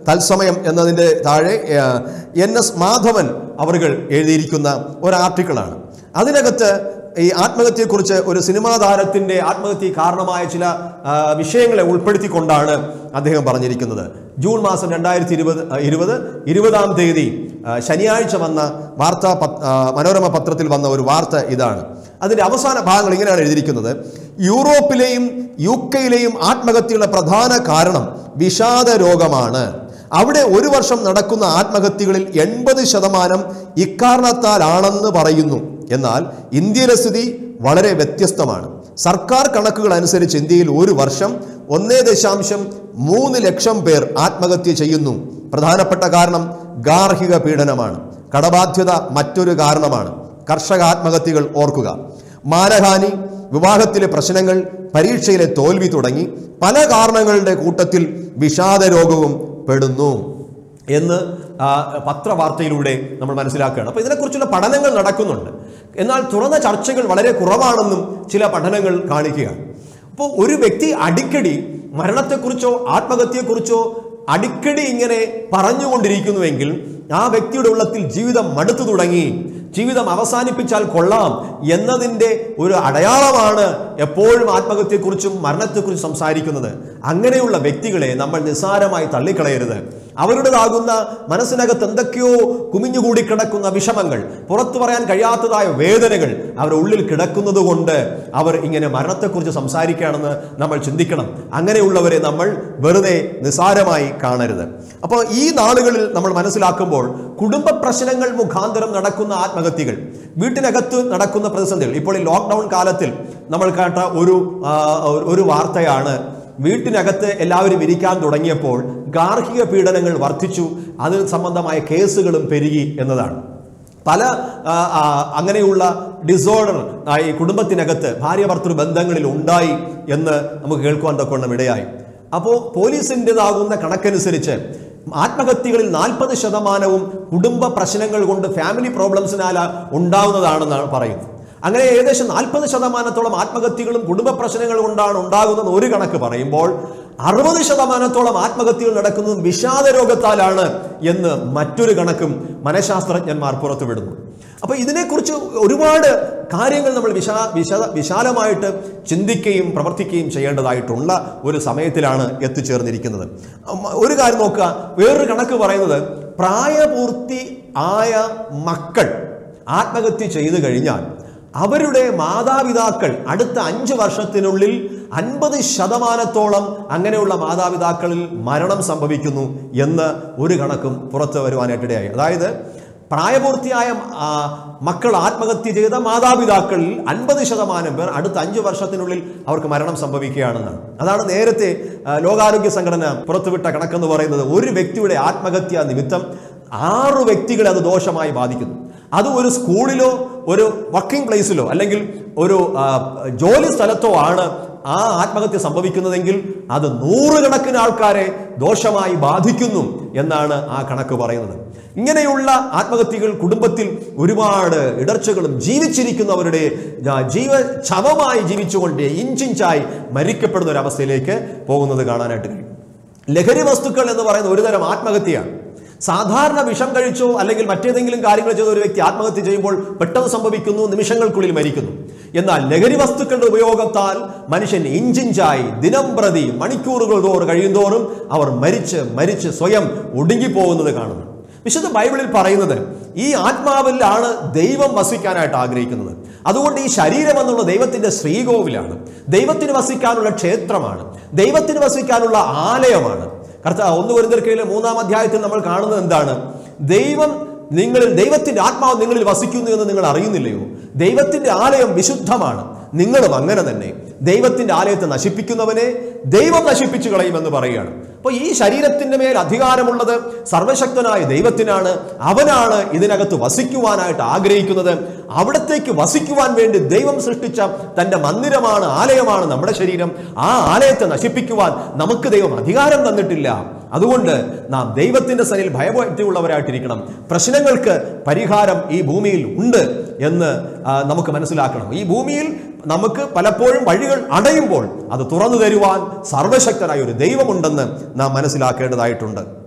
തത്സമയം എന്നതിൻ്റെ താഴെ ആ, എൻ എസ് മാധവൻ അവറുകൾ എഴുതിയിരിക്കുന്ന ഒരു ആർട്ടിക്കിളാണ് അതിനകത്ത് ഈ ആത്മഹത്യയെക്കുറിച്ച് ഒരു സിനിമാ താരത്തിൻ്റെ ആത്മഹത്യ കാരണമായ ചില ആ, വിഷയങ്ങളെ ഉൾപ്പെടുത്തിക്കൊണ്ടാണ് അദ്ദേഹം പറഞ്ഞിരിക്കുന്നത് ജൂൺ മാസം രണ്ടായിരത്തി ഇരുപത് ഇരുപത് ഇരുപതാം തീയതി ആ, ശനിയാഴ്ച വന്ന വാർത്താ പത്- ആ, മനോരമ പത്രത്തിൽ വന്ന ഒരു വാർത്ത ഇതാണ് അതിൻ്റെ അവസാന ഭാഗങ്ങൾ ഇങ്ങനെയാണ് എഴുതിയിരിക്കുന്നത് യൂറോപ്പിലെയും യു കെയിലെയും ആത്മഹത്യയുടെ പ്രധാന കാരണം വിഷാദ രോഗമാണ് അവിടെ ഒരു വർഷം നടക്കുന്ന ആത്മഹത്യകളിൽ എൺപത് ശതമാനം ഇക്കാരണത്താലാണെന്ന് പറയുന്നു എന്നാൽ ഇന്ത്യയിലെ സ്ഥിതി വളരെ വ്യത്യസ്തമാണ് സർക്കാർ കണക്കുകൾ അനുസരിച്ച് ഇന്ത്യയിൽ ഒരു വർഷം ഒന്നേ ദശാംശം മൂന്ന് ലക്ഷം പേർ ആത്മഹത്യ ചെയ്യുന്നു പ്രധാനപ്പെട്ട കാരണം ഗാർഹിക പീഡനമാണ് കടബാധ്യത മറ്റൊരു കാരണമാണ് കർഷക ആത്മഹത്യകൾ ഓർക്കുക മാനഹാനി വിവാഹത്തിലെ പ്രശ്നങ്ങൾ പരീക്ഷയിലെ തോൽവി തുടങ്ങി പല കാരണങ്ങളുടെ കൂട്ടത്തിൽ വിഷാദ രോഗവും പെടുന്നു എന്ന് ആ, പത്രവാർത്തയിലൂടെ നമ്മൾ മനസ്സിലാക്കുകയാണ് അപ്പോൾ ഇതിനെക്കുറിച്ചുള്ള പഠനങ്ങൾ നടക്കുന്നുണ്ട് എന്നാൽ തുറന്ന ചർച്ചകൾ വളരെ കുറവാണെന്നും ചില പഠനങ്ങൾ കാണിക്കുകയാണ് അപ്പോൾ ഒരു വ്യക്തി അടിക്കടി മരണത്തെക്കുറിച്ചോ ആത്മഹത്യയെക്കുറിച്ചോ അടിക്കടി ഇങ്ങനെ പറഞ്ഞുകൊണ്ടിരിക്കുന്നുവെങ്കിൽ ആ വ്യക്തിയുടെ ഉള്ളത്തിൽ ജീവിതം മടുത്തു തുടങ്ങി ജീവിതം അവസാനിപ്പിച്ചാൽ കൊള്ളാം എന്നതിൻ്റെ ഒരു അടയാളമാണ് എപ്പോഴും ആത്മഹത്യയെക്കുറിച്ചും മരണത്തെക്കുറിച്ചും സംസാരിക്കുന്നത് അങ്ങനെയുള്ള വ്യക്തികളെ നമ്മൾ നിസ്സാരമായി തള്ളിക്കളയരുത് അവരുടേതാകുന്ന മനസ്സിനകത്ത് എന്തൊക്കെയോ കുമിഞ്ഞുകൂടി കിടക്കുന്ന വിഷമങ്ങൾ പുറത്തു പറയാൻ കഴിയാത്തതായ വേദനകൾ അവരുടെ ഉള്ളിൽ കിടക്കുന്നത് കൊണ്ട് അവർ ഇങ്ങനെ മരണത്തെക്കുറിച്ച് സംസാരിക്കുകയാണെന്ന് നമ്മൾ ചിന്തിക്കണം അങ്ങനെയുള്ളവരെ നമ്മൾ വെറുതെ നിസ്സാരമായി കാണരുത് അപ്പോൾ ഈ നാളുകളിൽ നമ്മൾ മനസ്സിലാക്കുമ്പോൾ കുടുംബ പ്രശ്നങ്ങൾ മുഖാന്തരം നടക്കുന്ന ആത്മഹത്യകൾ വീട്ടിനകത്ത് നടക്കുന്ന പ്രതിസന്ധികൾ ഇപ്പോൾ ഈ ലോക്ക്ഡൗൺ കാലത്തിൽ നമ്മൾ കേട്ട ഒരു ആ, ഒരു വാർത്തയാണ് വീട്ടിനകത്ത് എല്ലാവരും ഇരിക്കാൻ തുടങ്ങിയപ്പോൾ ഗാർഹിക പീഡനങ്ങൾ വർദ്ധിച്ചു അതിന് സംബന്ധമായ കേസുകളും പെരുകി എന്നതാണ് പല ആ, ആ, അങ്ങനെയുള്ള ഡിസോർഡർ ഈ കുടുംബത്തിനകത്ത് ഭാര്യ ഭർത്തൃ ബന്ധങ്ങളിൽ ഉണ്ടായി എന്ന് നമുക്ക് കേൾക്കുവാൻ തൊക്കെ ഇടയായി അപ്പോൾ പോലീസിൻ്റെതാകുന്ന കണക്കനുസരിച്ച് ആത്മഹത്യകളിൽ നാൽപ്പത് ശതമാനവും കുടുംബ പ്രശ്നങ്ങൾ കൊണ്ട് ഫാമിലി പ്രോബ്ലംസിനാൽ ഉണ്ടാകുന്നതാണെന്നാണ് പറയുന്നത് അങ്ങനെ ഏകദേശം നാൽപ്പത് ശതമാനത്തോളം ആത്മഹത്യകളും കുടുംബ പ്രശ്നങ്ങൾ കൊണ്ടാണ് ഉണ്ടാകുന്നത് ഒരു കണക്ക് പറയുമ്പോൾ അറുപത് ശതമാനത്തോളം ആത്മഹത്യകൾ നടക്കുന്നതും വിഷാദ രോഗത്താലാണ് എന്ന് മറ്റൊരു കണക്കും മനഃശാസ്ത്രജ്ഞന്മാർ പുറത്തുവിടുന്നു അപ്പോൾ ഇതിനെക്കുറിച്ച് ഒരുപാട് കാര്യങ്ങൾ നമ്മൾ വിശാ വിശാ വിശാലമായിട്ട് ചിന്തിക്കുകയും പ്രവർത്തിക്കുകയും ചെയ്യേണ്ടതായിട്ടുള്ള ഒരു സമയത്തിലാണ് എത്തിച്ചേർന്നിരിക്കുന്നത് ഉം, ഒരു കാര്യം നോക്കുക വേറൊരു കണക്ക് പറയുന്നത് പ്രായപൂർത്തി ആയ മക്കൾ ആത്മഹത്യ ചെയ്തു കഴിഞ്ഞാൽ അവരുടെ മാതാപിതാക്കൾ അടുത്ത അഞ്ച് വർഷത്തിനുള്ളിൽ അൻപത് ശതമാനത്തോളം അങ്ങനെയുള്ള മാതാപിതാക്കളിൽ മരണം സംഭവിക്കുന്നു എന്ന് ഒരു കണക്കും പുറത്തു വരുവാനായിട്ടിടയായി അതായത് പ്രായപൂർത്തിയായ ആ, മക്കൾ ആത്മഹത്യ ചെയ്ത മാതാപിതാക്കളിൽ അൻപത് ശതമാനം പേർ അടുത്ത അഞ്ച് വർഷത്തിനുള്ളിൽ അവർക്ക് മരണം സംഭവിക്കുകയാണെന്നാണ് അതാണ് നേരത്തെ ആ, ലോകാരോഗ്യ സംഘടന പുറത്തുവിട്ട കണക്കെന്ന് പറയുന്നത് ഒരു വ്യക്തിയുടെ ആത്മഹത്യ നിമിത്തം ആറ് വ്യക്തികളെ അത് ദോഷമായി ബാധിക്കുന്നു അത് ഒരു സ്കൂളിലോ ഒരു വർക്കിംഗ് പ്ലേസിലോ അല്ലെങ്കിൽ ഒരു ആ, ജോലി സ്ഥലത്തോ ആണ് ആ ആത്മഹത്യ സംഭവിക്കുന്നതെങ്കിൽ അത് നൂറുകണക്കിന് ആൾക്കാരെ ദോഷമായി ബാധിക്കുന്നു എന്നാണ് ആ കണക്ക് പറയുന്നത് ഇങ്ങനെയുള്ള ആത്മഹത്യകൾ കുടുംബത്തിൽ ഒരുപാട് ഇടർച്ചകളും ജീവിച്ചിരിക്കുന്നവരുടെ ആ, ജീവ ക്ഷമമായി ജീവിച്ചുകൊണ്ട് ഇഞ്ചിഞ്ചായി മരിക്കപ്പെടുന്ന ഒരു അവസ്ഥയിലേക്ക് പോകുന്നത് കാണാനായിട്ട് കഴിയും ലഹരി വസ്തുക്കൾ എന്ന് പറയുന്ന ഒരുതരം ആത്മഹത്യയാണ് സാധാരണ വിഷം കഴിച്ചോ അല്ലെങ്കിൽ മറ്റേതെങ്കിലും കാര്യങ്ങൾ ചെയ്ത ഒരു വ്യക്തി ആത്മഹത്യ ചെയ്യുമ്പോൾ പെട്ടെന്ന് സംഭവിക്കുന്നു നിമിഷങ്ങൾക്കുള്ളിൽ മരിക്കുന്നു എന്നാൽ ലഹരി വസ്തുക്കളുടെ ഉപയോഗത്താൽ മനുഷ്യൻ ഇഞ്ചിഞ്ചായി ദിനം പ്രതി മണിക്കൂറുകൾ തോറും കഴിയുന്തോറും അവർ മരിച്ച് മരിച്ച് സ്വയം ഒടുങ്ങിപ്പോകുന്നത് കാണുന്നു വിശുദ്ധ ബൈബിളിൽ പറയുന്നത് ഈ ആത്മാവിലാണ് ദൈവം വസിക്കാനായിട്ട് ആഗ്രഹിക്കുന്നത് അതുകൊണ്ട് ഈ ശരീരം എന്നുള്ള ദൈവത്തിന്റെ ശ്രീകോവിലാണ് ദൈവത്തിന് വസിക്കാനുള്ള ക്ഷേത്രമാണ് ദൈവത്തിന് വസിക്കാനുള്ള ആലയമാണ് കർത്ത ഒന്ന് കുരുന്തർക്കയിലെ മൂന്നാം അധ്യായത്തിൽ നമ്മൾ കാണുന്നത് എന്താണ് ദൈവം നിങ്ങളിൽ ദൈവത്തിന്റെ ആത്മാവ് നിങ്ങളിൽ വസിക്കുന്നു എന്ന് നിങ്ങൾ അറിയുന്നില്ലയോ ദൈവത്തിന്റെ ആലയം വിശുദ്ധമാണ് നിങ്ങളും അങ്ങനെ തന്നെ ദൈവത്തിന്റെ ആലയത്തെ നശിപ്പിക്കുന്നവനെ ദൈവം നശിപ്പിച്ചു കളയുമെന്ന് പറയുകയാണ് അപ്പോൾ ഈ ശരീരത്തിന്റെ മേൽ അധികാരമുള്ളത് സർവശക്തനായ ദൈവത്തിനാണ് അവനാണ് ഇതിനകത്ത് വസിക്കുവാനായിട്ട് ആഗ്രഹിക്കുന്നത് അവിടത്തേക്ക് വസിക്കുവാൻ വേണ്ടി ദൈവം സൃഷ്ടിച്ച തന്റെ മന്ദിരമാണ് ആലയമാണ് നമ്മുടെ ശരീരം ആ ആലയത്തെ നശിപ്പിക്കുവാൻ നമുക്ക് ദൈവം അധികാരം തന്നിട്ടില്ല അതുകൊണ്ട് നാം ദൈവത്തിന്റെ സനിൽ ഭയഭക്തിയുള്ളവരായിട്ടിരിക്കണം പ്രശ്നങ്ങൾക്ക് പരിഹാരം ഈ ഭൂമിയിൽ ഉണ്ട് എന്ന് ആ, നമുക്ക് മനസ്സിലാക്കണം ഈ ഭൂമിയിൽ നമുക്ക് പലപ്പോഴും വഴികൾ അടയുമ്പോൾ അത് തുറന്നു തരുവാൻ സർവശക്തനായ ഒരു ദൈവമുണ്ടെന്ന് നാം മനസ്സിലാക്കേണ്ടതായിട്ടുണ്ട്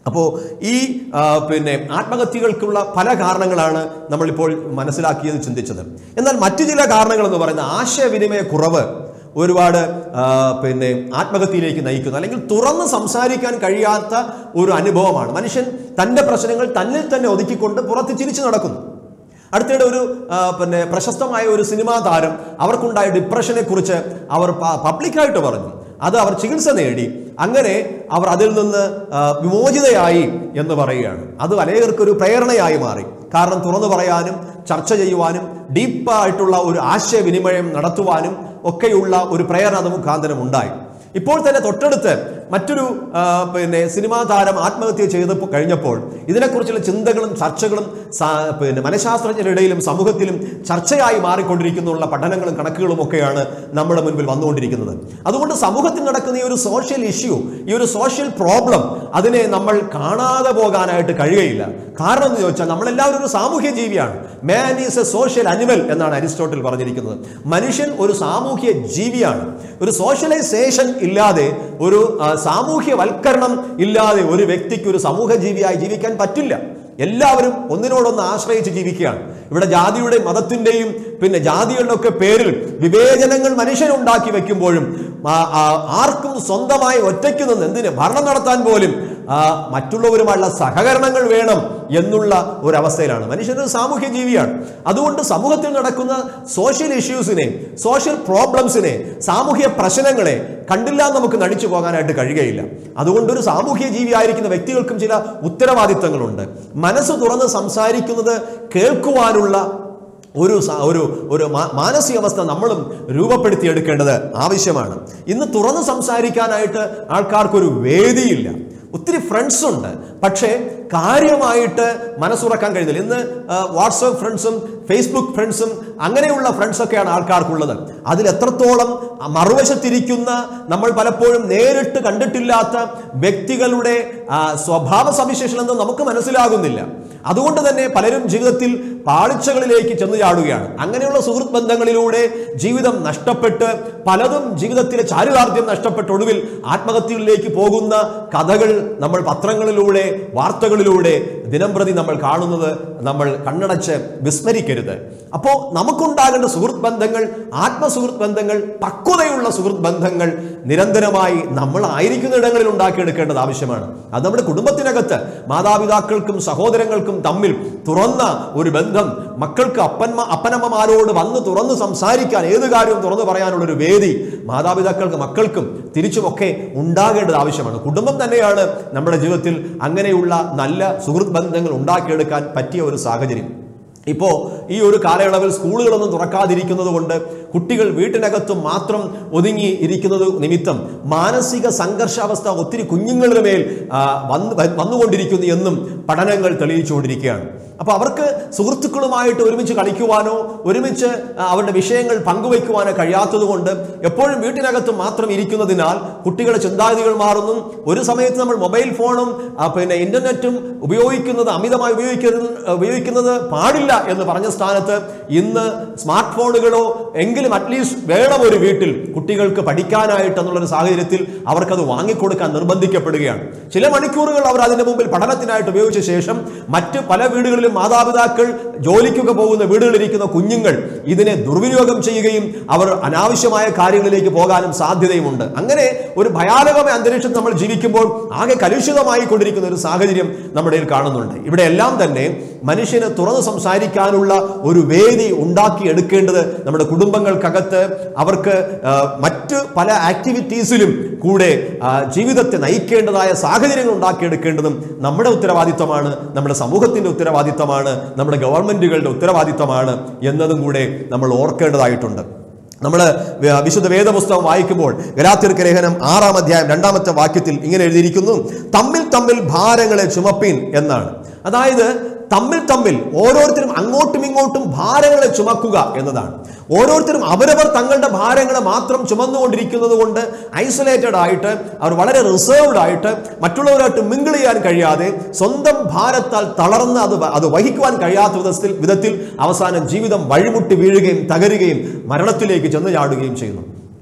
അപ്പോൾ ഈ ആ, പിന്നെ ആത്മഹത്യകൾക്കുള്ള പല കാരണങ്ങളാണ് നമ്മളിപ്പോൾ മനസ്സിലാക്കിയത് ചിന്തിച്ചത് എന്നാൽ മറ്റു ചില കാരണങ്ങൾ എന്ന് പറയുന്ന ആശയവിനിമയ കുറവ് ഒരുപാട് ആ, പിന്നെ ആത്മഹത്യയിലേക്ക് നയിക്കുന്നു അല്ലെങ്കിൽ തുറന്ന് സംസാരിക്കാൻ കഴിയാത്ത ഒരു അനുഭവമാണ് മനുഷ്യൻ തൻ്റെ പ്രശ്നങ്ങൾ തന്നിൽ തന്നെ ഒതുക്കിക്കൊണ്ട് പുറത്ത് ചിരിച്ചു നടക്കുന്നു അടുത്തിടെ ഒരു ആ, പിന്നെ പ്രശസ്തമായ ഒരു സിനിമാ താരം അവർക്കുണ്ടായ ഡിപ്രഷനെ കുറിച്ച് അവർ പ- പബ്ലിക്കായിട്ട് പറഞ്ഞു അത് അവർ ചികിത്സ നേടി അങ്ങനെ അവർ അതിൽ നിന്ന് ആ, വിമോചിതയായി എന്ന് പറയുകയാണ് അത് അനേകർക്കൊരു പ്രേരണയായി മാറി കാരണം തുറന്നു പറയാനും ചർച്ച ചെയ്യുവാനും ഡീപ്പായിട്ടുള്ള ഒരു ആശയവിനിമയം നടത്തുവാനും ഒക്കെയുള്ള ഒരു പ്രേരണ അത് മുഖാന്തരം ഉണ്ടായി ഇപ്പോൾ തന്നെ തൊട്ടടുത്ത് മറ്റൊരു ആ, പിന്നെ സിനിമാ താരം ആത്മഹത്യ ചെയ്തപ്പോൾ കഴിഞ്ഞപ്പോൾ ഇതിനെക്കുറിച്ചുള്ള ചിന്തകളും ചർച്ചകളും സാ- പിന്നെ മനഃശാസ്ത്രജ്ഞരുടെയിലും സമൂഹത്തിലും ചർച്ചയായി മാറിക്കൊണ്ടിരിക്കുന്നുള്ള പഠനങ്ങളും കണക്കുകളും ഒക്കെയാണ് നമ്മുടെ മുൻപിൽ വന്നുകൊണ്ടിരിക്കുന്നത് അതുകൊണ്ട് സമൂഹത്തിൽ നടക്കുന്ന ഈ ഒരു സോഷ്യൽ ഇഷ്യൂ ഈ ഒരു സോഷ്യൽ പ്രോബ്ലം അതിനെ നമ്മൾ കാണാതെ പോകാനായിട്ട് കഴിയുകയില്ല കാരണം എന്ന് ചോദിച്ചാൽ നമ്മളെല്ലാവരും ഒരു സാമൂഹ്യ ജീവിയാണ് man is a social animal എന്നാണ് അരിസ്റ്റോട്ടിൽ പറഞ്ഞിരിക്കുന്നത് മനുഷ്യൻ ഒരു സാമൂഹ്യ ജീവിയാണ് ഒരു സോഷ്യലൈസേഷൻ ഇല്ലാതെ ഒരു ആ, സാമൂഹ്യവൽക്കരണം ഇല്ലാതെ ഒരു വ്യക്തിക്ക് ഒരു സമൂഹ ജീവിയായി ജീവിക്കാൻ പറ്റില്ല എല്ലാവരും ഒന്നിനോടൊന്ന് ആശ്രയിച്ച് ജീവിക്കുകയാണ് ഇവിടെ ജാതിയുടെയും മതത്തിന്റെയും പിന്നെ ജാതികളുടെ ഒക്കെ പേരിൽ വിവേചനങ്ങൾ മനുഷ്യനുണ്ടാക്കി വെക്കുമ്പോഴും ആ- ആ- ആർക്കും സ്വന്തമായി ഒറ്റയ്ക്ക് നിന്ന് എന്തിന് ഭരണം നടത്താൻ പോലും ആ, മറ്റുള്ളവരുമായുള്ള സഹകരണങ്ങൾ വേണം എന്നുള്ള ഒരവസ്ഥയിലാണ് മനുഷ്യനൊരു സാമൂഹ്യ ജീവിയാണ് അതുകൊണ്ട് സമൂഹത്തിൽ നടക്കുന്ന സോഷ്യൽ ഇഷ്യൂസിനെ സോഷ്യൽ പ്രോബ്ലംസിനെ സാമൂഹ്യ പ്രശ്നങ്ങളെ കണ്ടില്ല എന്ന് നമുക്ക് നടിച്ചു പോകാനായിട്ട് കഴിയുകയില്ല അതുകൊണ്ട് ഒരു സാമൂഹ്യ ജീവിയായിരിക്കുന്ന വ്യക്തികൾക്കും ചില ഉത്തരവാദിത്തങ്ങളുണ്ട് മനസ്സ് തുറന്ന് സംസാരിക്കുന്നത് കേൾക്കുവാനുള്ള ഒരു സ- ഒരു ഒരു മാ- മാനസികാവസ്ഥ നമ്മളും രൂപപ്പെടുത്തിയെടുക്കേണ്ടത് ആവശ്യമാണ് ഇന്ന് തുറന്ന് സംസാരിക്കാനായിട്ട് ആൾക്കാർക്കൊരു വേദിയില്ല ഒത്തിരി ഫ്രണ്ട്സ് ഉണ്ട് പക്ഷേ കാര്യമായിട്ട് മനസ്സുറക്കാൻ കഴിയുന്നില്ല ഇന്ന് ആ, വാട്സപ്പ് ഫ്രണ്ട്സും ഫേസ്ബുക്ക് ഫ്രണ്ട്സും അങ്ങനെയുള്ള ഫ്രണ്ട്സൊക്കെയാണ് ആൾക്കാർക്കുള്ളത് അതിൽ എത്രത്തോളം മറുവശത്തിരിക്കുന്ന നമ്മൾ പലപ്പോഴും നേരിട്ട് കണ്ടിട്ടില്ലാത്ത വ്യക്തികളുടെ ആ, സ്വഭാവ സവിശേഷങ്ങളൊന്നും നമുക്ക് മനസ്സിലാകുന്നില്ല അതുകൊണ്ട് തന്നെ പലരും ജീവിതത്തിൽ പാളിച്ചകളിലേക്ക് ചെന്ന് ചാടുകയാണ് അങ്ങനെയുള്ള സുഹൃത്ത് ബന്ധങ്ങളിലൂടെ ജീവിതം നഷ്ടപ്പെട്ട് പലതും ജീവിതത്തിലെ ചാരുതാർത്ഥ്യം നഷ്ടപ്പെട്ട് ഒടുവിൽ ആത്മഹത്യകളിലേക്ക് പോകുന്ന കഥകൾ നമ്മൾ പത്രങ്ങളിലൂടെ വാർത്തകളിലൂടെ ദിനംപ്രതി നമ്മൾ കാണുന്നത് നമ്മൾ കണ്ണടച്ച് വിസ്മരിക്കരുത് അപ്പോൾ നമുക്കുണ്ടാകേണ്ട സുഹൃത്ത് ബന്ധങ്ങൾ ആത്മസുഹൃത്ത് ബന്ധങ്ങൾ പക്വതയുള്ള സുഹൃത്ത് ബന്ധങ്ങൾ നിരന്തരമായി നമ്മൾ ആയിരിക്കുന്ന ഇടങ്ങളിൽ ഉണ്ടാക്കിയെടുക്കേണ്ടത് ആവശ്യമാണ് അത് നമ്മുടെ കുടുംബത്തിനകത്ത് മാതാപിതാക്കൾക്കും സഹോദരങ്ങൾക്കും തമ്മിൽ തുറന്ന ഒരു ബന്ധം മക്കൾക്ക് അപ്പന്മ അപ്പനമ്മമാരോട് വന്ന് തുറന്ന് സംസാരിക്കാൻ ഏത് കാര്യവും തുറന്നു പറയാനുള്ള ഒരു വേദി മാതാപിതാക്കൾക്ക് മക്കൾക്കും തിരിച്ചുമൊക്കെ ഉണ്ടാകേണ്ടത് ആവശ്യമാണ് കുടുംബം തന്നെയാണ് നമ്മുടെ ജീവിതത്തിൽ അങ്ങനെയുള്ള നല്ല സുഹൃത്ത് ബന്ധങ്ങൾ ഉണ്ടാക്കിയെടുക്കാൻ പറ്റിയ ഒരു സാഹചര്യം ഇപ്പോൾ ഈ ഒരു കാലയളവിൽ സ്കൂളുകളൊന്നും തുറക്കാതിരിക്കുന്നത് കൊണ്ട് കുട്ടികൾ വീട്ടിനകത്തും മാത്രം ഒതുങ്ങി ഇരിക്കുന്നത് നിമിത്തം മാനസിക സംഘർഷാവസ്ഥ ഒത്തിരി കുഞ്ഞുങ്ങളുടെ മേൽ ആ, വന്ന് വ- വന്നുകൊണ്ടിരിക്കുന്നു എന്നും പഠനങ്ങൾ തെളിയിച്ചുകൊണ്ടിരിക്കുകയാണ് അപ്പോൾ അവർക്ക് സുഹൃത്തുക്കളുമായിട്ട് ഒരുമിച്ച് കളിക്കുവാനോ ഒരുമിച്ച് ആ, അവരുടെ വിഷയങ്ങൾ പങ്കുവയ്ക്കുവാനോ കഴിയാത്തത് കൊണ്ട് എപ്പോഴും വീട്ടിനകത്ത് മാത്രം ഇരിക്കുന്നതിനാൽ കുട്ടികളുടെ ചിന്താഗതികൾ മാറുന്നു ഒരു സമയത്ത് നമ്മൾ മൊബൈൽ ഫോണും ആ, പിന്നെ ഇന്റർനെറ്റും ഉപയോഗിക്കുന്നത് അമിതമായി ഉപയോഗിക്കുന്നത് ഉപയോഗിക്കുന്നത് പാടില്ല എന്ന് പറഞ്ഞ സ്ഥാനത്ത് ഇന്ന് സ്മാർട്ട് ഫോണുകളോ എങ്കിലും അറ്റ്ലീസ്റ്റ് വേണം ഒരു വീട്ടിൽ കുട്ടികൾക്ക് പഠിക്കാനായിട്ട് എന്നുള്ളൊരു സാഹചര്യത്തിൽ അവർക്കത് വാങ്ങിക്കൊടുക്കാൻ നിർബന്ധിക്കപ്പെടുകയാണ് ചില മണിക്കൂറുകൾ അവർ അതിന്റെ മുമ്പിൽ പഠനത്തിനായിട്ട് ഉപയോഗിച്ച ശേഷം മറ്റ് പല വീടുകളിലും മാതാപിതാക്കൾ ജോലിക്കൊക്കെ പോകുന്ന വീടുകളിലിരിക്കുന്ന കുഞ്ഞുങ്ങൾ ഇതിനെ ദുർവിനിയോഗം ചെയ്യുകയും അവർ അനാവശ്യമായ കാര്യങ്ങളിലേക്ക് പോകാനും സാധ്യതയുമുണ്ട് അങ്ങനെ ഒരു ഭയാനകമായ അന്തരീക്ഷത്തിൽ നമ്മൾ ജീവിക്കുമ്പോൾ ആകെ കലുഷിതമായി കൊണ്ടിരിക്കുന്ന ഒരു സാഹചര്യം നമ്മുടെ കയ്യിൽ കാണുന്നുണ്ട് ഇവിടെ എല്ലാം തന്നെ മനുഷ്യന് തുറന്ന് സംസാരിക്കാനുള്ള ഒരു വേദി ഉണ്ടാക്കിയെടുക്കേണ്ടത് നമ്മുടെ കുടുംബങ്ങൾക്കകത്ത് അവർക്ക് ആ, മറ്റ് പല ആക്ടിവിറ്റീസിലും കൂടെ ആ, ജീവിതത്തെ നയിക്കേണ്ടതായ സാഹചര്യങ്ങൾ ഉണ്ടാക്കിയെടുക്കേണ്ടതും നമ്മുടെ ഉത്തരവാദിത്തമാണ് നമ്മുടെ സമൂഹത്തിന്റെ ഉത്തരവാദിത്തമാണ് നമ്മുടെ ഗവൺമെന്റുകളുടെ ഉത്തരവാദിത്തമാണ് എന്നതും കൂടെ നമ്മൾ ഓർക്കേണ്ടതായിട്ടുണ്ട് നമ്മൾ വിശുദ്ധ വേദപുസ്തകം വായിക്കുമ്പോൾ ഗലാത്യർക്ക് ലേഖനം ആറാം അധ്യായം രണ്ടാമത്തെ വാക്യത്തിൽ ഇങ്ങനെ എഴുതിയിരിക്കുന്നു തമ്മിൽ തമ്മിൽ ഭാരങ്ങളെ ചുമപ്പിൻ എന്നാണ് അതായത് തമ്മിൽ തമ്മിൽ ഓരോരുത്തരും അങ്ങോട്ടും ഇങ്ങോട്ടും ഭാരങ്ങളെ ചുമക്കുക എന്നതാണ് ഓരോരുത്തരും അവരവർ തങ്ങളുടെ ഭാരങ്ങളെ മാത്രം ചുമന്നുകൊണ്ടിരിക്കുന്നത് കൊണ്ട് ഐസൊലേറ്റഡ് ആയിട്ട് അവർ വളരെ റിസർവ്ഡ് ആയിട്ട് മറ്റുള്ളവരായിട്ട് മിങ്കിൾ ചെയ്യാൻ കഴിയാതെ സ്വന്തം ഭാരത്താൽ തളർന്ന് അത് വ- അത് വഹിക്കുവാൻ കഴിയാത്ത വിധത്തിൽ വിധത്തിൽ അവസാനം ജീവിതം വഴിമുട്ടി വീഴുകയും തകരുകയും മരണത്തിലേക്ക് ചെന്ന് ചാടുകയും ചെയ്യുന്നു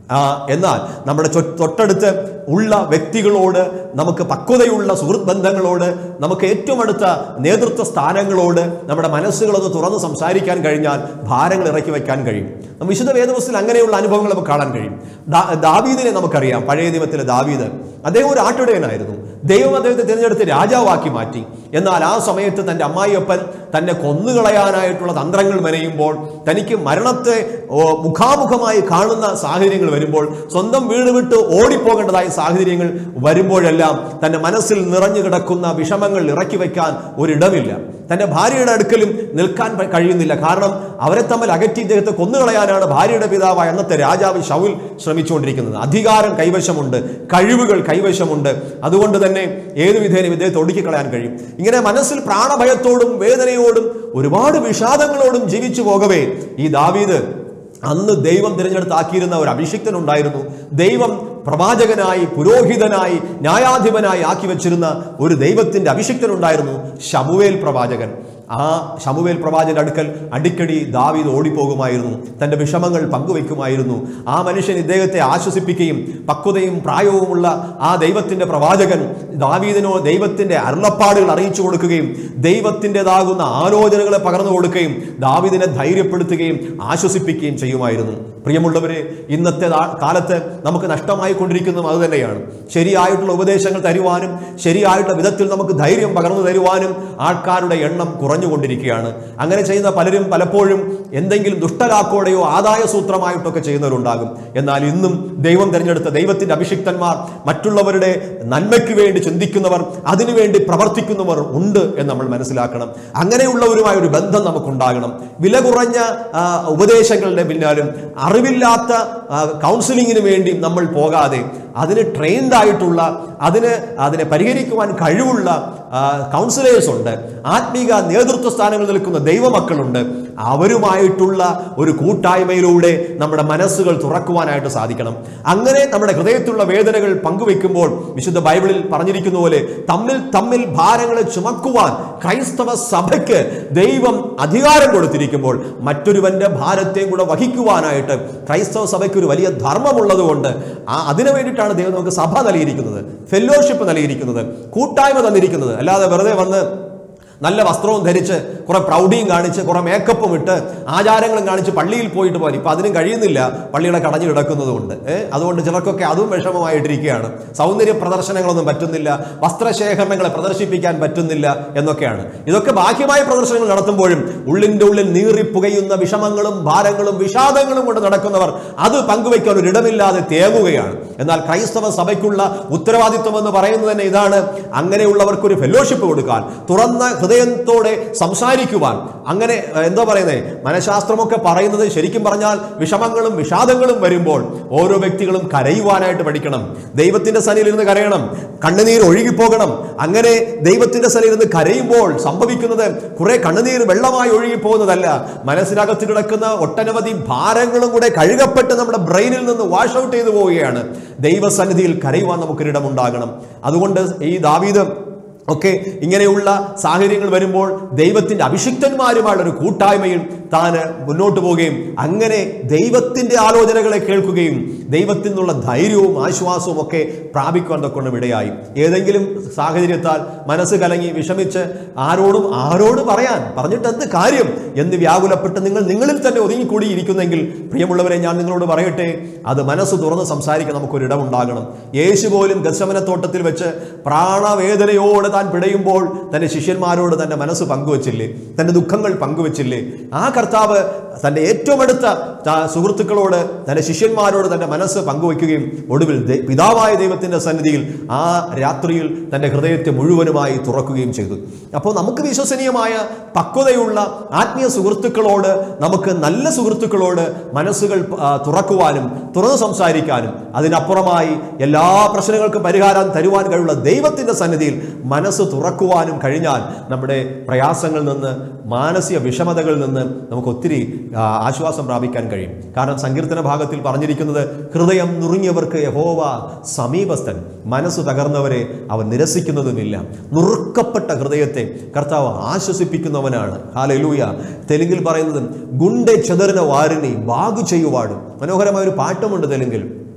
ആ, എന്നാൽ നമ്മുടെ ചൊ- തൊട്ടടുത്ത് ഉള്ള വ്യക്തികളോട് നമുക്ക് പക്വതയുള്ള സുഹൃത്ത് ബന്ധങ്ങളോട് നമുക്ക് ഏറ്റവും അടുത്ത നേതൃത്വ സ്ഥാനങ്ങളോട് നമ്മുടെ മനസ്സുകളൊന്ന് തുറന്ന് സംസാരിക്കാൻ കഴിഞ്ഞാൽ ഭാരങ്ങൾ ഇറക്കി വയ്ക്കാൻ കഴിയും നമ്മ വിശുദ്ധ വേദവസ്തുവിൽ അങ്ങനെയുള്ള അനുഭവങ്ങൾ നമുക്ക് കാണാൻ കഴിയും ദാ- ദാവീദിനെ നമുക്കറിയാം പഴയ നിയമത്തിലെ ദാവീദ് അദ്ദേഹം ഒരു ആട്ടിടയനായിരുന്നു ദൈവം അദ്ദേഹത്തെ തിരഞ്ഞെടുത്ത് രാജാവാക്കി മാറ്റി എന്നാൽ ആ സമയത്ത് തൻ്റെ അമ്മായിയപ്പൻ തന്നെ കൊന്നുകളയാനായിട്ടുള്ള തന്ത്രങ്ങൾ മെനയുമ്പോൾ തനിക്ക് മരണത്തെ ഓ, മുഖാമുഖമായി കാണുന്ന സാഹചര്യങ്ങൾ വരുമ്പോൾ സ്വന്തം വീട് വിട്ട് ഓടിപ്പോകേണ്ടതായ സാഹചര്യങ്ങൾ വരുമ്പോഴെല്ലാം തൻ്റെ മനസ്സിൽ നിറഞ്ഞു കിടക്കുന്ന വിഷമങ്ങൾ ഇറക്കി വയ്ക്കാൻ ഒരിടമില്ല തൻ്റെ ഭാര്യയുടെ അടുക്കലും നിൽക്കാൻ പ- കഴിയുന്നില്ല കാരണം അവരെ തമ്മിൽ അകറ്റി ഇദ്ദേഹത്തെ കൊന്നുകളയാനാണ് ഭാര്യയുടെ പിതാവായ അന്നത്തെ രാജാവ് ഷൗൽ ശ്രമിച്ചുകൊണ്ടിരിക്കുന്നത് അധികാരം കൈവശമുണ്ട് കഴിവുകൾ കൈവശമുണ്ട് അതുകൊണ്ട് തന്നെ ഏതു വിധേനയും ഇദ്ദേഹത്തെ ഒടുക്കിക്കളയാൻ കഴിയും ഇങ്ങനെ മനസ്സിൽ പ്രാണഭയത്തോടും വേദനയോടും ഒരുപാട് വിഷാദങ്ങളോടും ജീവിച്ചു പോകവേ ഈ ദാവീദ് അന്ന് ദൈവം തിരഞ്ഞെടുത്താക്കിയിരുന്ന ഒരു അഭിഷിക്തനുണ്ടായിരുന്നു ദൈവം പ്രവാചകനായി പുരോഹിതനായി ന്യായാധിപനായി ആക്കി വെച്ചിരുന്ന ഒരു ദൈവത്തിന്റെ അഭിഷിക്തനുണ്ടായിരുന്നു ശമുവേൽ പ്രവാചകൻ ആ ശമുവേൽ പ്രവാചകന്റെ അടുക്കൽ അടിക്കടി ദാവീദ് ഓടിപ്പോകുമായിരുന്നു തന്റെ വിഷമങ്ങൾ പങ്കുവെക്കുമായിരുന്നു ആ മനുഷ്യൻ ഇദ്ദേഹത്തെ ആശ്വസിപ്പിക്കുകയും പക്വതയും പ്രായവുമുള്ള ആ ദൈവത്തിന്റെ പ്രവാചകൻ ദാവീദിനോ ദൈവത്തിന്റെ അരുളപ്പാടുകൾ അറിയിച്ചു കൊടുക്കുകയും ദൈവത്തിൻ്റെതാകുന്ന ആലോചനകളെ പകർന്നു കൊടുക്കുകയും ദാവീദിനെ ധൈര്യപ്പെടുത്തുകയും ആശ്വസിപ്പിക്കുകയും ചെയ്യുമായിരുന്നു പ്രിയമുള്ളവരെ ഇന്നത്തെ ദാ- കാലത്ത് നമുക്ക് നഷ്ടമായി കൊണ്ടിരിക്കുന്നതും അതുതന്നെയാണ് ശരിയായിട്ടുള്ള ഉപദേശങ്ങൾ തരുവാനും ശരിയായിട്ടുള്ള വിധത്തിൽ നമുക്ക് ധൈര്യം പകർന്നു തരുവാനും ആൾക്കാരുടെ എണ്ണം കുറഞ്ഞുകൊണ്ടിരിക്കുകയാണ് അങ്ങനെ ചെയ്യുന്ന പലരും പലപ്പോഴും എന്തെങ്കിലും ദുഷ്ടലാക്കോടെയോ ആദായ സൂത്രമായിട്ടൊക്കെ ചെയ്യുന്നവരുണ്ടാകും എന്നാൽ ഇന്നും ദൈവം തിരഞ്ഞെടുത്ത ദൈവത്തിന്റെ അഭിഷിക്തന്മാർ മറ്റുള്ളവരുടെ നന്മയ്ക്ക് വേണ്ടി ചിന്തിക്കുന്നവർ അതിനുവേണ്ടി പ്രവർത്തിക്കുന്നവർ ഉണ്ട് എന്ന് നമ്മൾ മനസ്സിലാക്കണം അങ്ങനെയുള്ളവരുമായ ഒരു ബന്ധം നമുക്കുണ്ടാകണം വില കുറഞ്ഞ ആ, ഉപദേശങ്ങളുടെ പിന്നാലും അറിവില്ലാത്ത ആ, കൗൺസിലിങ്ങിന് വേണ്ടി നമ്മൾ പോകാതെ അതിന് ട്രെയിൻഡ് ആയിട്ടുള്ള അതിന് അതിനെ പരിഹരിക്കുവാൻ കഴിവുള്ള കൗൺസിലേഴ്സ് ഉണ്ട് ആത്മീക നേതൃത്വ സ്ഥാനങ്ങളിൽ നിൽക്കുന്ന ദൈവമക്കളുണ്ട് അവരുമായിട്ടുള്ള ഒരു കൂട്ടായ്മയിലൂടെ നമ്മുടെ മനസ്സുകൾ തുറക്കുവാനായിട്ട് സാധിക്കണം അങ്ങനെ നമ്മുടെ ഹൃദയത്തിലുള്ള വേദനകൾ പങ്കുവെക്കുമ്പോൾ വിശുദ്ധ ബൈബിളിൽ പറഞ്ഞിരിക്കുന്ന പോലെ തമ്മിൽ തമ്മിൽ ഭാരങ്ങളെ ചുമക്കുവാൻ ക്രൈസ്തവ സഭയ്ക്ക് ദൈവം അധികാരം കൊടുത്തിരിക്കുമ്പോൾ മറ്റൊരുവന്റെ ഭാരത്തെയും കൂടെ വഹിക്കുവാനായിട്ട് ക്രൈസ്തവ സഭയ്ക്ക് ഒരു വലിയ ധർമ്മമുള്ളത് കൊണ്ട് ആ അതിനു വേണ്ടിയിട്ടാണ് ദൈവം നമുക്ക് സഭ നൽകിയിരിക്കുന്നത് ഫെല്ലോഷിപ്പ് നൽകിയിരിക്കുന്നത് കൂട്ടായ്മ തന്നിരിക്കുന്നത് അല്ലാതെ വെറുതെ വന്ന് നല്ല വസ്ത്രവും ധരിച്ച് കുറെ പ്രൗഢിയും കാണിച്ച് കുറെ മേക്കപ്പും ഇട്ട് ആചാരങ്ങളും കാണിച്ച് പള്ളിയിൽ പോയിട്ട് പോകാൻ ഇപ്പം അതിനും കഴിയുന്നില്ല പള്ളികളെ കടഞ്ഞു കിടക്കുന്നത് കൊണ്ട് ഏഹ് അതുകൊണ്ട് ചിലർക്കൊക്കെ അതും വിഷമമായിട്ടിരിക്കുകയാണ് സൗന്ദര്യ പ്രദർശനങ്ങളൊന്നും പറ്റുന്നില്ല വസ്ത്രശേഖരണങ്ങളെ പ്രദർശിപ്പിക്കാൻ പറ്റുന്നില്ല എന്നൊക്കെയാണ് ഇതൊക്കെ ബാഹ്യമായ പ്രദർശനങ്ങൾ നടത്തുമ്പോഴും ഉള്ളിൻ്റെ ഉള്ളിൽ നീറിപ്പുകയുന്ന വിഷമങ്ങളും ഭാരങ്ങളും വിഷാദങ്ങളും കൊണ്ട് നടക്കുന്നവർ അത് പങ്കുവയ്ക്കാൻ ഒരു ഇടമില്ലാതെ തേങ്ങുകയാണ് എന്നാൽ ക്രൈസ്തവ സഭയ്ക്കുള്ള ഉത്തരവാദിത്വം എന്ന് പറയുന്നത് തന്നെ ഇതാണ് അങ്ങനെയുള്ളവർക്ക് ഒരു ഫെലോഷിപ്പ് കൊടുക്കാൻ തുറന്ന ഹൃദയത്തോടെ സംസാരിക്കുവാൻ അങ്ങനെ ഏഹ്, എന്താ പറയുന്നത് മനഃശാസ്ത്രമൊക്കെ പറയുന്നത് ശരിക്കും പറഞ്ഞാൽ വിഷമങ്ങളും വിഷാദങ്ങളും വരുമ്പോൾ ഓരോ വ്യക്തികളും കരയുവാനായിട്ട് പഠിക്കണം ദൈവത്തിന്റെ സനിയിൽ ഇരുന്ന് കരയണം കണ്ണുനീർ ഒഴുകിപ്പോകണം അങ്ങനെ ദൈവത്തിന്റെ സനിയിൽ ഇരുന്ന് കരയുമ്പോൾ സംഭവിക്കുന്നത് കുറെ കണ്ണുനീർ വെള്ളമായി ഒഴുകിപ്പോകുന്നതല്ല മനസ്സിനകത്ത് കിടക്കുന്ന ഒട്ടനവധി ഭാരങ്ങളും കൂടെ കഴുകപ്പെട്ട് നമ്മുടെ ബ്രെയിനിൽ നിന്ന് വാഷ് ഔട്ട് ചെയ്തു പോവുകയാണ് ദൈവസന്നിധിയിൽ കരയുവാൻ നമുക്കൊരിടമുണ്ടാകണം അതുകൊണ്ട് ഈ ദാവീദ് ഒക്കെ ഇങ്ങനെയുള്ള സാഹചര്യങ്ങൾ വരുമ്പോൾ ദൈവത്തിന്റെ അഭിഷിക്തന്മാരുമായുള്ള ഒരു കൂട്ടായ്മയിൽ താന് മുന്നോട്ട് പോവുകയും അങ്ങനെ ദൈവത്തിന്റെ ആലോചനകളെ കേൾക്കുകയും ദൈവത്തിൽ നിന്നുള്ള ധൈര്യവും ആശ്വാസവും ഒക്കെ പ്രാപിക്കുവാൻ തൊക്കൊണ്ടും ഇടയായി ഏതെങ്കിലും സാഹചര്യത്താൽ മനസ്സ് കലങ്ങി വിഷമിച്ച് ആരോടും ആരോട് പറയാൻ പറഞ്ഞിട്ട് എന്ത് കാര്യം എന്ന് വ്യാകുലപ്പെട്ട് നിങ്ങൾ നിങ്ങളിൽ തന്നെ ഒതുങ്ങിക്കൂടി ഇരിക്കുന്നെങ്കിൽ പ്രിയമുള്ളവരെ ഞാൻ നിങ്ങളോട് പറയട്ടെ അത് മനസ്സ് തുറന്ന് സംസാരിക്കാൻ നമുക്കൊരിടമുണ്ടാകണം യേശു പോലും ഗസമനത്തോട്ടത്തിൽ വെച്ച് പ്രാണവേദനയോടെ താൻ പിടയുമ്പോൾ തന്റെ ശിഷ്യന്മാരോട് തന്റെ മനസ്സ് പങ്കുവച്ചില്ലേ തന്റെ ദുഃഖങ്ങൾ പങ്കുവച്ചില്ലേ ആ കർത്താവ് തന്റെ ഏറ്റവും അടുത്ത ത- സുഹൃത്തുക്കളോട് തന്റെ ശിഷ്യന്മാരോട് തന്റെ മനസ്സ് പങ്കുവയ്ക്കുകയും ഒടുവിൽ ദൈ- പിതാവായ ദൈവത്തിന്റെ സന്നിധിയിൽ ആ രാത്രിയിൽ തന്റെ ഹൃദയത്തെ മുഴുവനുമായി തുറക്കുകയും ചെയ്തു അപ്പോൾ നമുക്ക് വിശ്വസനീയമായ പക്വതയുള്ള ആത്മീയ സുഹൃത്തുക്കളോട് നമുക്ക് നല്ല സുഹൃത്തുക്കളോട് മനസ്സുകൾ ആ, തുറക്കുവാനും തുറന്നു സംസാരിക്കാനും അതിനപ്പുറമായി എല്ലാ പ്രശ്നങ്ങൾക്കും പരിഹാരം തരുവാൻ കഴിവുള്ള ദൈവത്തിന്റെ സന്നിധിയിൽ മനസ്സ് തുറക്കുവാനും കഴിഞ്ഞാൽ നമ്മുടെ പ്രയാസങ്ങളിൽ നിന്ന് മാനസിക വിഷമതകളിൽ നിന്ന് നമുക്ക് ഒത്തിരി ആ, ആശ്വാസം പ്രാപിക്കാൻ കഴിയും കാരണം സങ്കീർത്തന ഭാഗത്തിൽ പറഞ്ഞിരിക്കുന്നത് ഹൃദയം നുറുങ്ങിയവർക്ക് യഹോവ സമീപസ്ഥൻ മനസ്സ് തകർന്നവരെ അവൻ നിരസിക്കുന്നതുമില്ല നുറുക്കപ്പെട്ട ഹൃദയത്തെ കർത്താവ് ആശ്വസിപ്പിക്കുന്നവനാണ് ഹാലലൂയ തെലുങ്കിൽ പറയുന്നത് ഗുണ്ടെ ചെതറിന വാരിനി ബാഗു ചെയ്യുവാടും മനോഹരമായ ഒരു പാട്ടുമുണ്ട് തെലുങ്കിൽ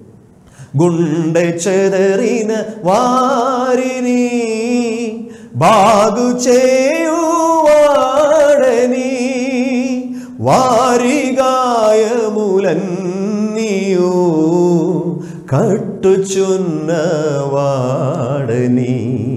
గుండె చెదరిన వారిని బాగు చేయువాడని వారి గాయములన్నీయు കട്ടുചൊന്നവാടനി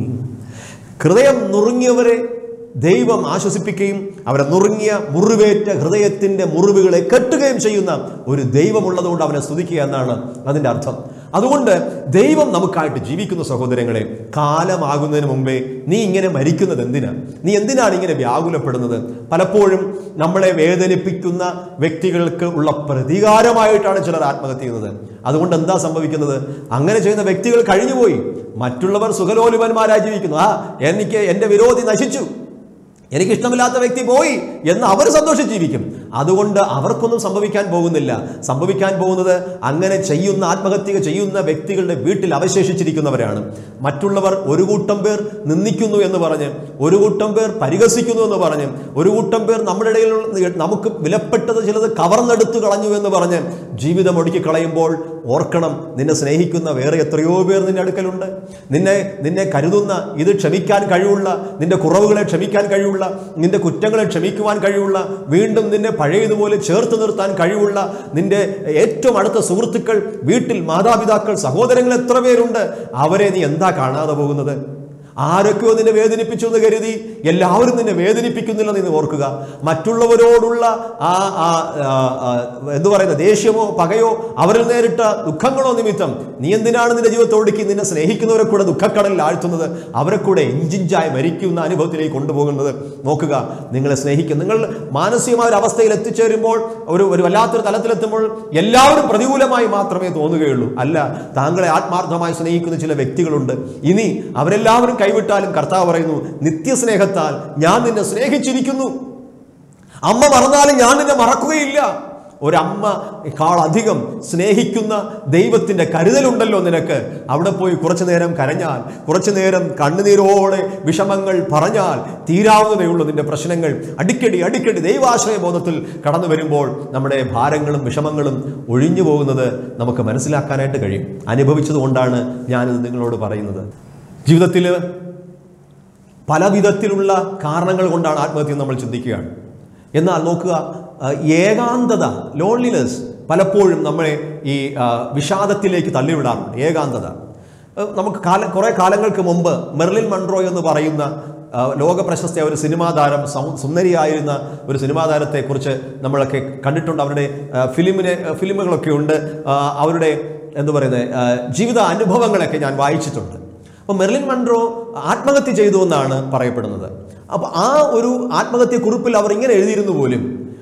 ഹൃദയം നുറുങ്ങിയവരെ ദൈവം ആശ്വസിപ്പിക്കുകയും അവരെ നുറുങ്ങിയ മുറിവേറ്റ ഹൃദയത്തിൻ്റെ മുറിവുകളെ കെട്ടുകയും ചെയ്യുന്ന ഒരു ദൈവമുള്ളതുകൊണ്ട് അവനെ സ്തുതിക്കുക എന്നാണ് അതിൻ്റെ അർത്ഥം അതുകൊണ്ട് ദൈവം നമുക്കായിട്ട് ജീവിക്കുന്ന സഹോദരങ്ങളെ കാലമാകുന്നതിന് മുമ്പേ നീ ഇങ്ങനെ മരിക്കുന്നത് എന്തിനാ നീ എന്തിനാണ് ഇങ്ങനെ വ്യാകുലപ്പെടുന്നത് പലപ്പോഴും നമ്മളെ വേദനിപ്പിക്കുന്ന വ്യക്തികൾക്ക് ഉള്ള പ്രതികാരമായിട്ടാണ് ചിലർ ആത്മഹത്യ ചെയ്യുന്നത് അതുകൊണ്ട് എന്താ സംഭവിക്കുന്നത് അങ്ങനെ ചെയ്യുന്ന വ്യക്തികൾ കഴിഞ്ഞുപോയി മറ്റുള്ളവർ സുഖലോലുപന്മാരായി ജീവിക്കുന്നു ആ എനിക്ക് എൻ്റെ വിരോധി നശിച്ചു എനിക്കിഷ്ടമില്ലാത്ത വ്യക്തി പോയി എന്ന് അവർ സന്തോഷിച്ചിരിക്കും അതുകൊണ്ട് അവർക്കൊന്നും സംഭവിക്കാൻ പോകുന്നില്ല സംഭവിക്കാൻ പോകുന്നത് അങ്ങനെ ചെയ്യുന്ന ആത്മഹത്യ ചെയ്യുന്ന വ്യക്തികളുടെ വീട്ടിൽ അവശേഷിച്ചിരിക്കുന്നവരാണ് മറ്റുള്ളവർ ഒരു കൂട്ടം പേർ നിന്ദിക്കുന്നു എന്ന് പറഞ്ഞ് ഒരു കൂട്ടം പേർ പരിഹസിക്കുന്നു എന്ന് പറഞ്ഞ് ഒരു കൂട്ടം പേർ നമ്മുടെ ഇടയിൽ നമുക്ക് വിലപ്പെട്ടത് ചിലത് കവർന്നെടുത്തു കളഞ്ഞു എന്ന് പറഞ്ഞ് ജീവിതം ഒടുക്കി കളയുമ്പോൾ ഓർക്കണം നിന്നെ സ്നേഹിക്കുന്ന വേറെ എത്രയോ പേർ നിന്റെ അടുക്കലുണ്ട് നിന്നെ നിന്നെ കരുതുന്ന ഇത് ക്ഷമിക്കാൻ കഴിവുള്ള നിന്റെ കുറവുകളെ ക്ഷമിക്കാൻ കഴിവുള്ള നിന്റെ കുറ്റങ്ങളെ ക്ഷമിക്കുവാൻ കഴിവുള്ള വീണ്ടും നിന്നെ പഴയതുപോലെ ചേർത്ത് നിർത്താൻ കഴിവുള്ള നിന്റെ ഏറ്റവും അടുത്ത സുഹൃത്തുക്കൾ വീട്ടിൽ മാതാപിതാക്കൾ സഹോദരങ്ങൾ എത്ര പേരുണ്ട് അവരെ നീ എന്താ കാണാതെ പോകുന്നത് ആരൊക്കെയോ നിന്നെ വേദനിപ്പിച്ചു എന്ന് കരുതി എല്ലാവരും നിന്നെ വേദനിപ്പിക്കുന്നില്ലെന്ന് നീ ഓർക്കുക മറ്റുള്ളവരോടുള്ള ആ ആ, ആ, ആ, എന്തു പറയുന്ന ദേഷ്യമോ പകയോ അവരിൽ നേരിട്ട ദുഃഖങ്ങളോ നിമിത്തം നീ എന്തിനാണ് നിന്റെ ജീവിതത്തോടേക്ക് നിന്നെ സ്നേഹിക്കുന്നവരെ കൂടെ ദുഃഖക്കടലിൽ ആഴ്ത്തുന്നത് അവരെ കൂടെ ഇഞ്ചിഞ്ചായി മരിക്കുന്ന അനുഭവത്തിലേക്ക് കൊണ്ടുപോകുന്നത് നോക്കുക നിങ്ങളെ സ്നേഹിക്കും നിങ്ങൾ മാനസികമായ ഒരു അവസ്ഥയിൽ എത്തിച്ചേരുമ്പോൾ ഒരു ഒരു വല്ലാത്തൊരു തലത്തിലെത്തുമ്പോൾ എല്ലാവരും പ്രതികൂലമായി മാത്രമേ തോന്നുകയുള്ളൂ അല്ല താങ്കളെ ആത്മാർത്ഥമായി സ്നേഹിക്കുന്ന ചില വ്യക്തികളുണ്ട് ഇനി അവരെല്ലാവരും കൈവിട്ടാലും കർത്താവ് പറയുന്നു നിത്യസ്നേഹത്താൽ ഞാൻ നിന്നെ സ്നേഹിച്ചിരിക്കുന്നു അമ്മ മറന്നാലും ഞാൻ നിന്നെ മറക്കുകയില്ല ഒരമ്മ അധികം സ്നേഹിക്കുന്ന ദൈവത്തിന്റെ കരുതലുണ്ടല്ലോ നിനക്ക് അവിടെ പോയി കുറച്ചു നേരം കരഞ്ഞാൽ കുറച്ചു നേരം കണ്ണുനീരോടെ വിഷമങ്ങൾ പറഞ്ഞാൽ തീരാവുന്നതേ ഉള്ളൂ നിന്റെ പ്രശ്നങ്ങൾ അടിക്കടി അടിക്കടി ദൈവാശ്രയ ബോധത്തിൽ കടന്നു വരുമ്പോൾ നമ്മുടെ ഭാരങ്ങളും വിഷമങ്ങളും ഒഴിഞ്ഞു പോകുന്നത് നമുക്ക് മനസ്സിലാക്കാനായിട്ട് കഴിയും അനുഭവിച്ചതുകൊണ്ടാണ് ഞാനിത് നിങ്ങളോട് പറയുന്നത് ജീവിതത്തിൽ പല വിധത്തിലുള്ള കാരണങ്ങൾ കൊണ്ടാണ് ആത്മഹത്യ നമ്മൾ ചിന്തിക്കുകയാണ് എന്നാൽ നോക്കുക ആ, ഏകാന്തത ലോൺലിനെസ് പലപ്പോഴും നമ്മളെ ഈ ആ, വിഷാദത്തിലേക്ക് തള്ളിവിടാറുണ്ട് ഏകാന്തത ആ, നമുക്ക് കാല കുറേ കാലങ്ങൾക്ക് മുമ്പ് മെർലിൻ മൺട്രോ എന്ന് പറയുന്ന ആ, ലോക പ്രശസ്തയായ ഒരു സിനിമാ താരം സൗ- സുന്ദരിയായിരുന്ന ഒരു സിനിമാ താരത്തെക്കുറിച്ച് നമ്മളൊക്കെ കണ്ടിട്ടുണ്ട് അവരുടെ ആ, ഫിലിമിനെ ആ, ഫിലിമുകളൊക്കെ ഉണ്ട് ആ, അവരുടെ എന്തു പറയുന്നത് ആ, ജീവിത അനുഭവങ്ങളൊക്കെ ഞാൻ വായിച്ചിട്ടുണ്ട് അപ്പോൾ മെർലിൻ മൺട്രോ ആത്മഹത്യ ചെയ്തു എന്നാണ് പറയപ്പെടുന്നത് അപ്പോൾ ആ ഒരു ആത്മഹത്യ കുറിപ്പിൽ അവർ ഇങ്ങനെ എഴുതിയിരുന്നു പോലും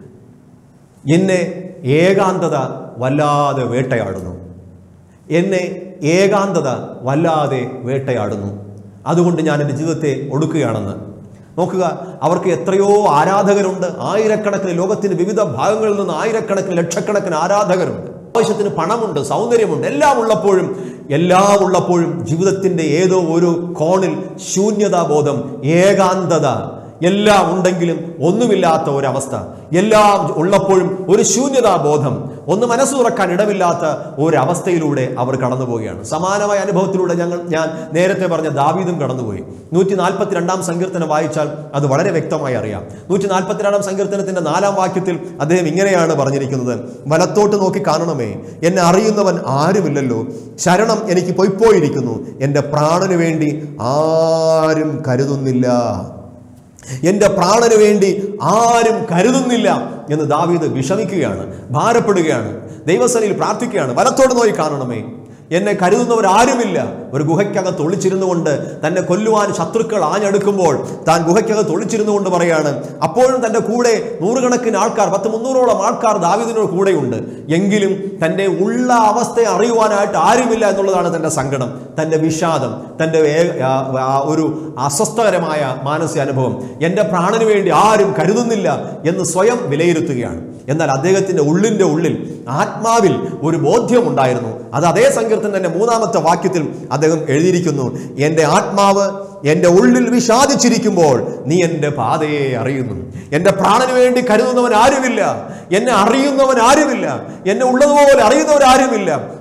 എന്നെ ഏകാന്തത വല്ലാതെ വേട്ടയാടുന്നു എന്നെ ഏകാന്തത വല്ലാതെ വേട്ടയാടുന്നു അതുകൊണ്ട് ഞാൻ എൻ്റെ ജീവിതത്തെ ഒടുക്കുകയാണെന്ന് നോക്കുക അവർക്ക് എത്രയോ ആരാധകരുണ്ട് ആയിരക്കണക്കിന് ലോകത്തിന്റെ വിവിധ ഭാഗങ്ങളിൽ നിന്ന് ആയിരക്കണക്കിന് ലക്ഷക്കണക്കിന് ആരാധകരുണ്ട് ആവശ്യത്തിന് പണമുണ്ട് സൗന്ദര്യമുണ്ട് എല്ലാം ഉള്ളപ്പോഴും എല്ലാം ഉള്ളപ്പോഴും ജീവിതത്തിന്റെ ഏതോ ഒരു കോണിൽ ശൂന്യതാബോധം ഏകാന്തത എല്ലാം ഉണ്ടെങ്കിലും ഒന്നുമില്ലാത്ത ഒരവസ്ഥ എല്ലാം ഉള്ളപ്പോഴും ഒരു ശൂന്യതാബോധം ഒന്ന് മനസ്സ് തുറക്കാൻ ഇടമില്ലാത്ത ഒരവസ്ഥയിലൂടെ അവർ കടന്നു പോവുകയാണ് സമാനമായ അനുഭവത്തിലൂടെ ഞങ്ങൾ ഞാൻ നേരത്തെ പറഞ്ഞ ദാവീദും കടന്നുപോയി നൂറ്റി നാൽപ്പത്തി രണ്ടാം സങ്കീർത്തനം വായിച്ചാൽ അത് വളരെ വ്യക്തമായി അറിയാം നൂറ്റി നാൽപ്പത്തിരണ്ടാം സങ്കീർത്തനത്തിന്റെ നാലാം വാക്യത്തിൽ അദ്ദേഹം ഇങ്ങനെയാണ് പറഞ്ഞിരിക്കുന്നത് വലത്തോട്ട് നോക്കി കാണണമേ എന്നെ അറിയുന്നവൻ ആരുമില്ലല്ലോ ശരണം എനിക്ക് പൊയ്പോയിരിക്കുന്നു എൻ്റെ പ്രാണന് വേണ്ടി ആരും കരുതുന്നില്ല എൻ്റെ പ്രാണന് വേണ്ടി ആരും കരുതുന്നില്ല എന്ന് ദാവീദ് വിഷമിക്കുകയാണ് ഭാരപ്പെടുകയാണ് ദൈവസനയിൽ പ്രാർത്ഥിക്കുകയാണ് വലത്തോട് നോക്കി കാണണമേ എന്നെ കരുതുന്നവർ ആരുമില്ല ഒരു ഗുഹയ്ക്കകത്ത് ഒളിച്ചിരുന്നു കൊണ്ട് തന്നെ കൊല്ലുവാൻ ശത്രുക്കൾ ആഞ്ഞെടുക്കുമ്പോൾ താൻ ഗുഹയ്ക്കകത്ത് ഒളിച്ചിരുന്നു കൊണ്ട് പറയാണ് അപ്പോഴും തൻ്റെ കൂടെ നൂറുകണക്കിന് ആൾക്കാർ പത്ത് മുന്നൂറോളം ആൾക്കാർ ദാവീദിനോട് കൂടെയുണ്ട് എങ്കിലും തൻ്റെ ഉള്ള അവസ്ഥയെ അറിയുവാനായിട്ട് ആരുമില്ല എന്നുള്ളതാണ് തൻ്റെ സങ്കടം തൻ്റെ വിഷാദം തൻ്റെ ഏ- ആ- ആ ഒരു അസ്വസ്ഥകരമായ മാനസിക അനുഭവം എൻ്റെ പ്രാണന് വേണ്ടി ആരും കരുതുന്നില്ല എന്ന് സ്വയം വിലയിരുത്തുകയാണ് എന്നാൽ അദ്ദേഹത്തിൻ്റെ ഉള്ളിൻ്റെ ഉള്ളിൽ ആത്മാവിൽ ഒരു ബോധ്യമുണ്ടായിരുന്നു അത് അതേ സങ്കീർത്തനം തന്നെ മൂന്നാമത്തെ വാക്യത്തിൽ അദ്ദേഹം എഴുതിയിരിക്കുന്നു എൻ്റെ ആത്മാവ് എൻ്റെ ഉള്ളിൽ വിഷാദിച്ചിരിക്കുമ്പോൾ നീ എൻ്റെ പാതയെ അറിയുന്നു എൻ്റെ പ്രാണന് വേണ്ടി കരുതുന്നവൻ ആരുമില്ല എന്നെ അറിയുന്നവൻ ആരുമില്ല എന്നെ ഉള്ളതുപോലെ അറിയുന്നവൻ ആരുമില്ല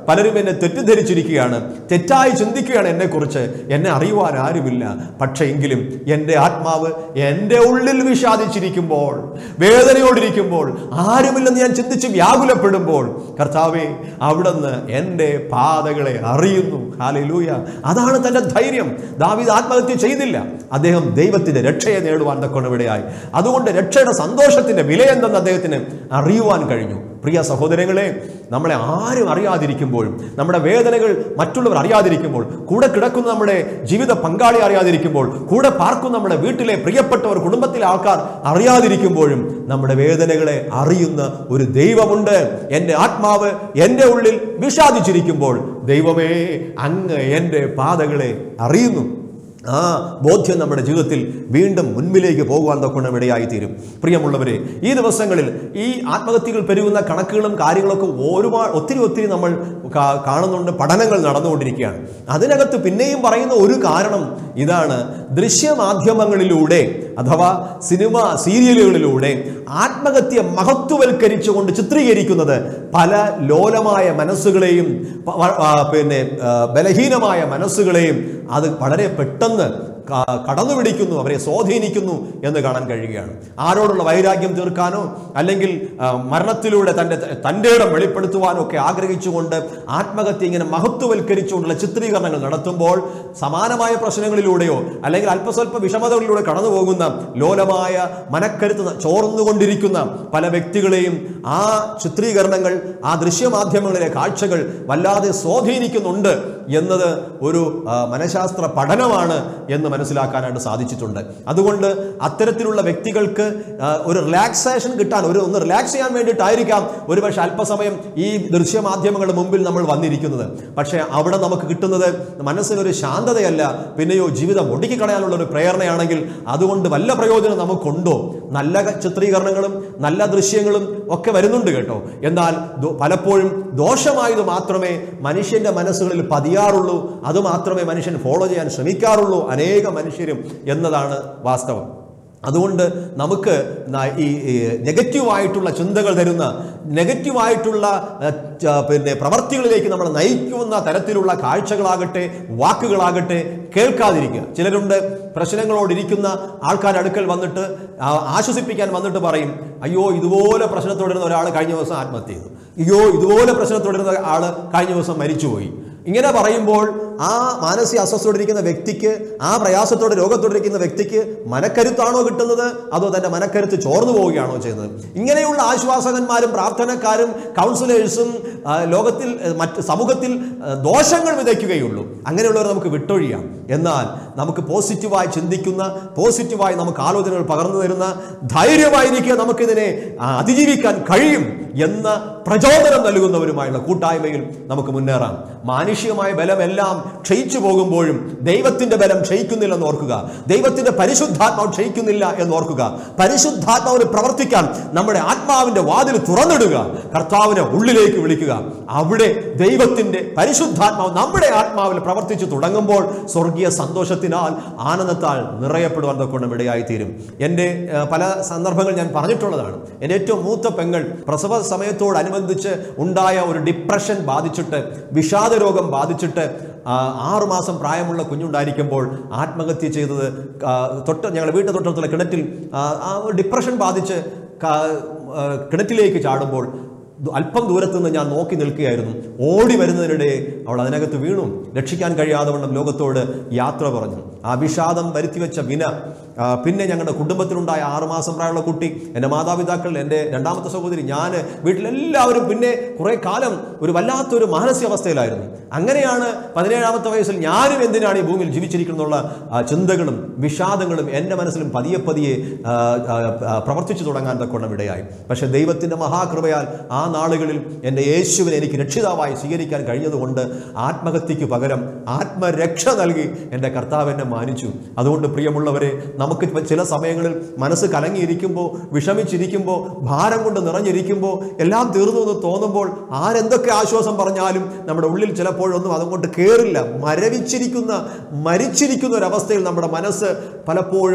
പലരും എന്നെ തെറ്റിദ്ധരിച്ചിരിക്കുകയാണ് തെറ്റായി ചിന്തിക്കുകയാണ് എന്നെക്കുറിച്ച് എന്നെ അറിയുവാൻ ആരുമില്ല പക്ഷേ എങ്കിലും എൻ്റെ ആത്മാവ് എൻ്റെ ഉള്ളിൽ വിഷാദിച്ചിരിക്കുമ്പോൾ വേദനയോടിരിക്കുമ്പോൾ ആരുമില്ലെന്ന് ഞാൻ ചിന്തിച്ച് വ്യാകുലപ്പെടുമ്പോൾ കർത്താവെ അവിടുന്ന് എൻ്റെ പാതകളെ അറിയുന്നു ഹാലലൂയ അതാണ് തൻ്റെ ധൈര്യം ദാവീദ് ആത്മഹത്യ ചെയ്തില്ല അദ്ദേഹം ദൈവത്തിന്റെ രക്ഷയെ നേടുവാൻ തക്കൊണ്ടിവിടെയായി അതുകൊണ്ട് രക്ഷയുടെ സന്തോഷത്തിന്റെ വിലയെന്തെന്ന് അദ്ദേഹത്തിന് അറിയുവാൻ കഴിഞ്ഞു പ്രിയ സഹോദരങ്ങളെ നമ്മളെ ആരും അറിയാതിരിക്കുമ്പോഴും നമ്മുടെ വേദനകൾ മറ്റുള്ളവർ അറിയാതിരിക്കുമ്പോൾ കൂടെ കിടക്കുന്ന നമ്മുടെ ജീവിത പങ്കാളി അറിയാതിരിക്കുമ്പോൾ കൂടെ പാർക്കുന്ന നമ്മുടെ വീട്ടിലെ പ്രിയപ്പെട്ടവർ കുടുംബത്തിലെ ആൾക്കാർ അറിയാതിരിക്കുമ്പോഴും നമ്മുടെ വേദനകളെ അറിയുന്ന ഒരു ദൈവമുണ്ട് എൻ്റെ ആത്മാവ് എൻ്റെ ഉള്ളിൽ വിഷാദിച്ചിരിക്കുമ്പോൾ ദൈവമേ അങ്ങ് എൻ്റെ പാതകളെ അറിയുന്നു ആ ബോധ്യം നമ്മുടെ ജീവിതത്തിൽ വീണ്ടും മുൻപിലേക്ക് പോകുവാൻ തൊക്കണം ഇടയായി തീരും പ്രിയമുള്ളവരെ ഈ ദിവസങ്ങളിൽ ഈ ആത്മഹത്യകൾ പെരുകുന്ന കണക്കുകളും കാര്യങ്ങളൊക്കെ ഒരുപാട് ഒത്തിരി ഒത്തിരി നമ്മൾ കാ- കാണുന്നുണ്ട് പഠനങ്ങൾ നടന്നുകൊണ്ടിരിക്കുകയാണ് അതിനകത്ത് പിന്നെയും പറയുന്ന ഒരു കാരണം ഇതാണ് ദൃശ്യമാധ്യമങ്ങളിലൂടെ അഥവാ സിനിമ സീരിയലുകളിലൂടെ ആത്മഹത്യ മഹത്വവൽക്കരിച്ചുകൊണ്ട് ചിത്രീകരിക്കുന്നത് പല ലോലമായ മനസ്സുകളെയും പ- വ- ആ, പിന്നെ ആ, ബലഹീനമായ മനസ്സുകളെയും അത് വളരെ പെട്ടെന്ന് ക- കടന്നു പിടിക്കുന്നു അവരെ സ്വാധീനിക്കുന്നു എന്ന് കാണാൻ കഴിയുകയാണ് ആരോടുള്ള വൈരാഗ്യം തീർക്കാനോ അല്ലെങ്കിൽ ആ, മരണത്തിലൂടെ തൻ്റെ തൻ്റെ ഇടം വെളിപ്പെടുത്തുവാനോ ഒക്കെ ആഗ്രഹിച്ചുകൊണ്ട് ആത്മഹത്യ ഇങ്ങനെ മഹത്വവൽക്കരിച്ചുകൊണ്ടുള്ള ചിത്രീകരണങ്ങൾ നടത്തുമ്പോൾ സമാനമായ പ്രശ്നങ്ങളിലൂടെയോ അല്ലെങ്കിൽ അല്പസ്വല്പ വിഷമതകളിലൂടെ കടന്നു പോകുന്ന ലോലമായ മനക്കരുത്ത് ന- ചോർന്നുകൊണ്ടിരിക്കുന്ന പല വ്യക്തികളെയും ആ ചിത്രീകരണങ്ങൾ ആ ദൃശ്യമാധ്യമങ്ങളിലെ കാഴ്ചകൾ വല്ലാതെ സ്വാധീനിക്കുന്നുണ്ട് എന്നത് ഒരു ആ, മനഃശാസ്ത്ര പഠനമാണ് എന്ന് മനസ്സിലാക്കാനായിട്ട് സാധിച്ചിട്ടുണ്ട് അതുകൊണ്ട് അത്തരത്തിലുള്ള വ്യക്തികൾക്ക് ആ, ഒരു റിലാക്സേഷൻ കിട്ടാൻ ഒരു ഒന്ന് റിലാക്സ് ചെയ്യാൻ വേണ്ടിയിട്ടായിരിക്കാം ഒരുപക്ഷെ അല്പസമയം ഈ ദൃശ്യമാധ്യമങ്ങളുടെ മുമ്പിൽ നമ്മൾ വന്നിരിക്കുന്നത് പക്ഷേ അവിടെ നമുക്ക് കിട്ടുന്നത് മനസ്സിനൊരു ശാന്തതയല്ല പിന്നെയോ ജീവിതം ഒടുക്കിക്കളയാനുള്ള ഒരു പ്രേരണയാണെങ്കിൽ അതുകൊണ്ട് വല്ല പ്രയോജനം നമുക്കുണ്ടോ നല്ല ക- ചിത്രീകരണങ്ങളും നല്ല ദൃശ്യങ്ങളും ഒക്കെ വരുന്നുണ്ട് കേട്ടോ എന്നാൽ ദോ- പലപ്പോഴും ദോഷമായത് മാത്രമേ മനുഷ്യന്റെ മനസ്സുകളിൽ പതിയാറുള്ളൂ അത് മാത്രമേ മനുഷ്യൻ ഫോളോ ചെയ്യാൻ ശ്രമിക്കാറുള്ളൂ അനേക മനുഷ്യരും എന്നതാണ് വാസ്തവം അതുകൊണ്ട് നമുക്ക് ന- ഈ ഈ നെഗറ്റീവായിട്ടുള്ള ചിന്തകൾ തരുന്ന നെഗറ്റീവായിട്ടുള്ള ഏഹ്, ച- പിന്നെ പ്രവർത്തികളിലേക്ക് നമ്മൾ നയിക്കുന്ന തരത്തിലുള്ള കാഴ്ചകളാകട്ടെ വാക്കുകളാകട്ടെ കേൾക്കാതിരിക്കുക ചിലരുണ്ട് പ്രശ്നങ്ങളോടിരിക്കുന്ന ആൾക്കാർ അടുക്കൽ വന്നിട്ട് ആ, ആശ്വസിപ്പിക്കാൻ വന്നിട്ട് പറയും അയ്യോ ഇതുപോലെ പ്രശ്നത്തോടിരുന്ന ഒരാൾ കഴിഞ്ഞ ദിവസം ആത്മഹത്യ ചെയ്തു അയ്യോ ഇതുപോലെ പ്രശ്നത്തോടിരുന്ന ആൾ കഴിഞ്ഞ ദിവസം മരിച്ചുപോയി ഇങ്ങനെ പറയുമ്പോൾ ആ മാനസിക അസ്വസ്ഥയോടിരിക്കുന്ന വ്യക്തിക്ക് ആ പ്രയാസത്തോടെ രോഗത്തോടിരിക്കുന്ന വ്യക്തിക്ക് മനക്കരുത്താണോ കിട്ടുന്നത് അതോ തന്റെ മനക്കരുത്ത് ചോർന്നു പോവുകയാണോ ചെയ്യുന്നത് ഇങ്ങനെയുള്ള ആശ്വാസകന്മാരും പ്രാർത്ഥനക്കാരും കൗൺസിലേഴ്സും ആ, ലോകത്തിൽ ഏ, മറ്റ് സമൂഹത്തിൽ ഏ, ദോഷങ്ങൾ വിതയ്ക്കുകയുള്ളൂ അങ്ങനെയുള്ളവർ നമുക്ക് വിട്ടൊഴിയാം എന്നാൽ നമുക്ക് പോസിറ്റീവായി ചിന്തിക്കുന്ന പോസിറ്റീവായി നമുക്ക് ആലോചനകൾ പകർന്നു തരുന്ന ധൈര്യമായിരിക്കുക നമുക്കിതിനെ ആ, അതിജീവിക്കാൻ കഴിയും എന്ന പ്രചോദനം നൽകുന്നവരുമായുള്ള കൂട്ടായ്മയിൽ നമുക്ക് മുന്നേറാം മാനുഷികമായ ബലമെല്ലാം ക്ഷയിച്ചു പോകുമ്പോഴും ദൈവത്തിന്റെ ബലം ക്ഷയിക്കുന്നില്ലെന്ന് ഓർക്കുക ദൈവത്തിന്റെ പരിശുദ്ധാത്മാവ് ക്ഷയിക്കുന്നില്ല എന്ന് ഓർക്കുക പരിശുദ്ധാത്മാവിന് പ്രവർത്തിക്കാൻ നമ്മുടെ ആത്മാവിന്റെ വാതിൽ തുറന്നിടുക കർത്താവിനെ ഉള്ളിലേക്ക് വിളിക്കുക അവിടെ ദൈവത്തിന്റെ പരിശുദ്ധാത്മാവ് നമ്മുടെ ആത്മാവിൽ പ്രവർത്തിച്ചു തുടങ്ങുമ്പോൾ സ്വർഗീയ സന്തോഷത്തിനാൽ ആനന്ദത്താൽ നിറയപ്പെടുവാൻ തൊക്കെ ഇടയായി തീരും എൻ്റെ ഏഹ്, പല സന്ദർഭങ്ങൾ ഞാൻ പറഞ്ഞിട്ടുള്ളതാണ് എൻ്റെ ഏറ്റവും മൂത്ത പെങ്ങൾ പ്രസവ സമയത്തോടനുബന്ധിച്ച് ഉണ്ടായ ഒരു ഡിപ്രഷൻ ബാധിച്ചിട്ട് വിഷാദ രോഗം ബാധിച്ചിട്ട് ആ, ആറ് മാസം പ്രായമുള്ള കുഞ്ഞുണ്ടായിരിക്കുമ്പോൾ ആത്മഹത്യ ചെയ്തത് ആ, തൊട്ട് ഞങ്ങളുടെ വീട്ടു തൊട്ടടുത്തുള്ള കിണറ്റിൽ ആ, ആ ഒരു ഡിപ്രഷൻ ബാധിച്ച് ക- ആ, കിണറ്റിലേക്ക് ചാടുമ്പോൾ ദു- അല്പം ദൂരത്ത് നിന്ന് ഞാൻ നോക്കി നിൽക്കുകയായിരുന്നു ഓടി വരുന്നതിനിടെ അവൾ അതിനകത്ത് വീണു രക്ഷിക്കാൻ കഴിയാതെ വണ്ണം ലോകത്തോട് യാത്ര പറഞ്ഞു ആ വിഷാദം വരുത്തിവെച്ച വിന ആ, പിന്നെ ഞങ്ങളുടെ കുടുംബത്തിലുണ്ടായ ആറുമാസം പ്രായമുള്ള കുട്ടി എൻ്റെ മാതാപിതാക്കൾ എൻ്റെ രണ്ടാമത്തെ സഹോദരി ഞാൻ വീട്ടിലെല്ലാവരും പിന്നെ കുറേ കാലം ഒരു വല്ലാത്തൊരു മാനസികാവസ്ഥയിലായിരുന്നു അങ്ങനെയാണ് പതിനേഴാമത്തെ വയസ്സിൽ ഞാനും എന്തിനാണ് ഈ ഭൂമിയിൽ ജീവിച്ചിരിക്കുന്നുള്ള ആ, ചിന്തകളും വിഷാദങ്ങളും എൻ്റെ മനസ്സിലും പതിയെ പതിയെ ആ, ആ, ആ, പ്രവർത്തിച്ചു തുടങ്ങാൻ തക്കോണം ഇടയായി പക്ഷേ ദൈവത്തിൻ്റെ മഹാകൃപയാൽ ആ നാളുകളിൽ എൻ്റെ യേശുവിനെ എനിക്ക് രക്ഷിതാവായി സ്വീകരിക്കാൻ കഴിഞ്ഞതുകൊണ്ട് ആത്മഹത്യക്ക് പകരം ആത്മരക്ഷ നൽകി എൻ്റെ കർത്താവ് എന്നെ മാനിച്ചു അതുകൊണ്ട് പ്രിയമുള്ളവരെ നമുക്ക് ഇപ്പം ചില സമയങ്ങളിൽ മനസ്സ് കലങ്ങിയിരിക്കുമ്പോൾ വിഷമിച്ചിരിക്കുമ്പോൾ ഭാരം കൊണ്ട് നിറഞ്ഞിരിക്കുമ്പോൾ എല്ലാം തീർന്നു എന്ന് തോന്നുമ്പോൾ ആരെന്തൊക്കെ ആശ്വാസം പറഞ്ഞാലും നമ്മുടെ ഉള്ളിൽ ചിലപ്പോഴൊന്നും അതുകൊണ്ട് കയറില്ല മരവിച്ചിരിക്കുന്ന മരിച്ചിരിക്കുന്ന ഒരവസ്ഥയിൽ നമ്മുടെ മനസ്സ് പലപ്പോഴും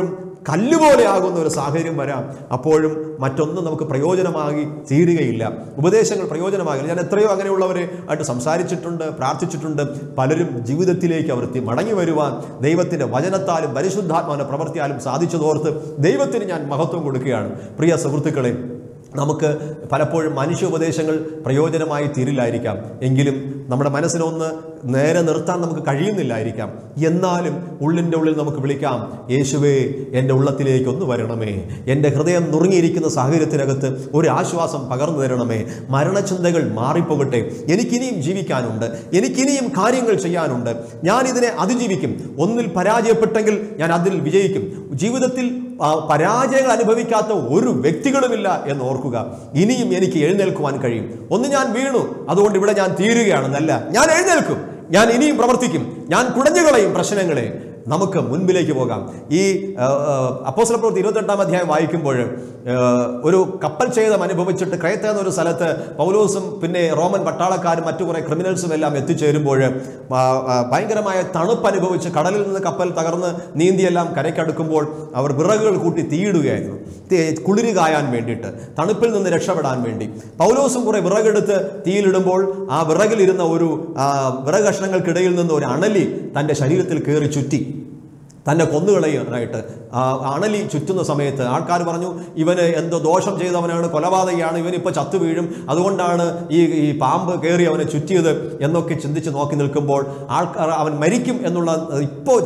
കല്ലുപോലെ ആകുന്ന ഒരു സാഹചര്യം വരാം അപ്പോഴും മറ്റൊന്നും നമുക്ക് പ്രയോജനമാകി തീരുകയില്ല ഉപദേശങ്ങൾ പ്രയോജനമാകില്ല ഞാൻ എത്രയോ അങ്ങനെയുള്ളവരെ ആയിട്ട് സംസാരിച്ചിട്ടുണ്ട് പ്രാർത്ഥിച്ചിട്ടുണ്ട് പലരും ജീവിതത്തിലേക്ക് അവർ തി- മടങ്ങി വരുവാൻ ദൈവത്തിൻ്റെ വചനത്താലും പരിശുദ്ധാത്മാവിൻ്റെ പ്രവർത്തിയാലും സാധിച്ചതോർത്ത് ദൈവത്തിന് ഞാൻ മഹത്വം കൊടുക്കുകയാണ് പ്രിയ സുഹൃത്തുക്കളെ നമുക്ക് പലപ്പോഴും മനുഷ്യ ഉപദേശങ്ങൾ പ്രയോജനമായി തീരില്ലായിരിക്കാം എങ്കിലും നമ്മുടെ മനസ്സിനൊന്ന് നേരെ നിർത്താൻ നമുക്ക് കഴിയുന്നില്ലായിരിക്കാം എന്നാലും ഉള്ളിൻ്റെ ഉള്ളിൽ നമുക്ക് വിളിക്കാം യേശുവേ എൻ്റെ ഉള്ളത്തിലേക്ക് ഒന്ന് വരണമേ എൻ്റെ ഹൃദയം നുറുങ്ങിയിരിക്കുന്ന സാഹചര്യത്തിനകത്ത് ഒരു ആശ്വാസം പകർന്നു തരണമേ മരണചിന്തകൾ മാറിപ്പോകട്ടെ എനിക്കിനിയും ജീവിക്കാനുണ്ട് എനിക്കിനിയും കാര്യങ്ങൾ ചെയ്യാനുണ്ട് ഞാൻ ഇതിനെ അതിജീവിക്കും ഒന്നിൽ പരാജയപ്പെട്ടെങ്കിൽ ഞാൻ അതിൽ വിജയിക്കും ജീവിതത്തിൽ ആ, പരാജയങ്ങൾ അനുഭവിക്കാത്ത ഒരു വ്യക്തികളുമില്ല എന്ന് ഓർക്കുക ഇനിയും എനിക്ക് എഴുന്നേൽക്കുവാൻ കഴിയും ഒന്ന് ഞാൻ വീണു അതുകൊണ്ട് ഇവിടെ ഞാൻ തീരുകയാണെന്നല്ല ഞാൻ എഴുന്നേൽക്കും ഞാൻ ഇനിയും പ്രവർത്തിക്കും ഞാൻ കുടഞ്ഞു കളയും പ്രശ്നങ്ങളെ നമുക്ക് മുൻപിലേക്ക് പോകാം ഈ അപ്പോസ്തല പ്രവൃത്തി ഇരുപത്തെട്ടാം അധ്യായം വായിക്കുമ്പോൾ ആ, ഒരു കപ്പൽ ഛേദം അനുഭവിച്ചിട്ട് ക്രയത്ത എന്നൊരു സ്ഥലത്ത് പൗലോസും പിന്നെ റോമൻ പട്ടാളക്കാരും മറ്റു കുറേ ക്രിമിനൽസും എല്ലാം എത്തിച്ചേരുമ്പോൾ ആ, ആ, ഭയങ്കരമായ തണുപ്പ് അനുഭവിച്ച് കടലിൽ നിന്ന് കപ്പൽ തകർന്ന് നീന്തിയെല്ലാം കരയ്ക്കടുക്കുമ്പോൾ അവർ വിറകുകൾ കൂട്ടി തീയിടുകയായിരുന്നു തീ- കുളിര് കായാൻ വേണ്ടിയിട്ട് തണുപ്പിൽ നിന്ന് രക്ഷപ്പെടാൻ വേണ്ടി പൗലോസും കുറെ വിറകെടുത്ത് തീയിലിടുമ്പോൾ ആ വിറകിലിരുന്ന ഒരു ആ, വിറക് കഷ്ണങ്ങൾക്കിടയിൽ നിന്ന് ഒരു അണലി തൻ്റെ ശരീരത്തിൽ കയറി ചുറ്റി തന്നെ കൊന്നുകളയാനായിട്ട് ആ അണലി ചുറ്റുന്ന സമയത്ത് ആൾക്കാർ പറഞ്ഞു ഇവന് എന്തോ ദോഷം ചെയ്തവനാണ് കൊലപാതകയാണ് ഇവൻ ഇപ്പോൾ ചത്തു വീഴും അതുകൊണ്ടാണ് ഈ ഈ പാമ്പ് കയറി അവനെ ചുറ്റിയത് എന്നൊക്കെ ചിന്തിച്ച് നോക്കി നിൽക്കുമ്പോൾ ആൾക്കാർ അവൻ മരിക്കും എന്നുള്ള ഇപ്പോൾ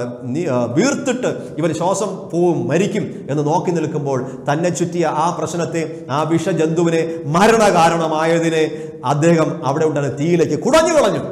വീർത്തിട്ട് ഇവൻ ശ്വാസം പോവും മരിക്കും എന്ന് നോക്കി നിൽക്കുമ്പോൾ തന്നെ ചുറ്റിയ ആ പ്രശ്നത്തെ ആ വിഷജന്തുവിനെ മരണകാരണമായതിനെ അദ്ദേഹം അവിടെ ഉടനെ തീയിലേക്ക് കുടഞ്ഞു കളഞ്ഞു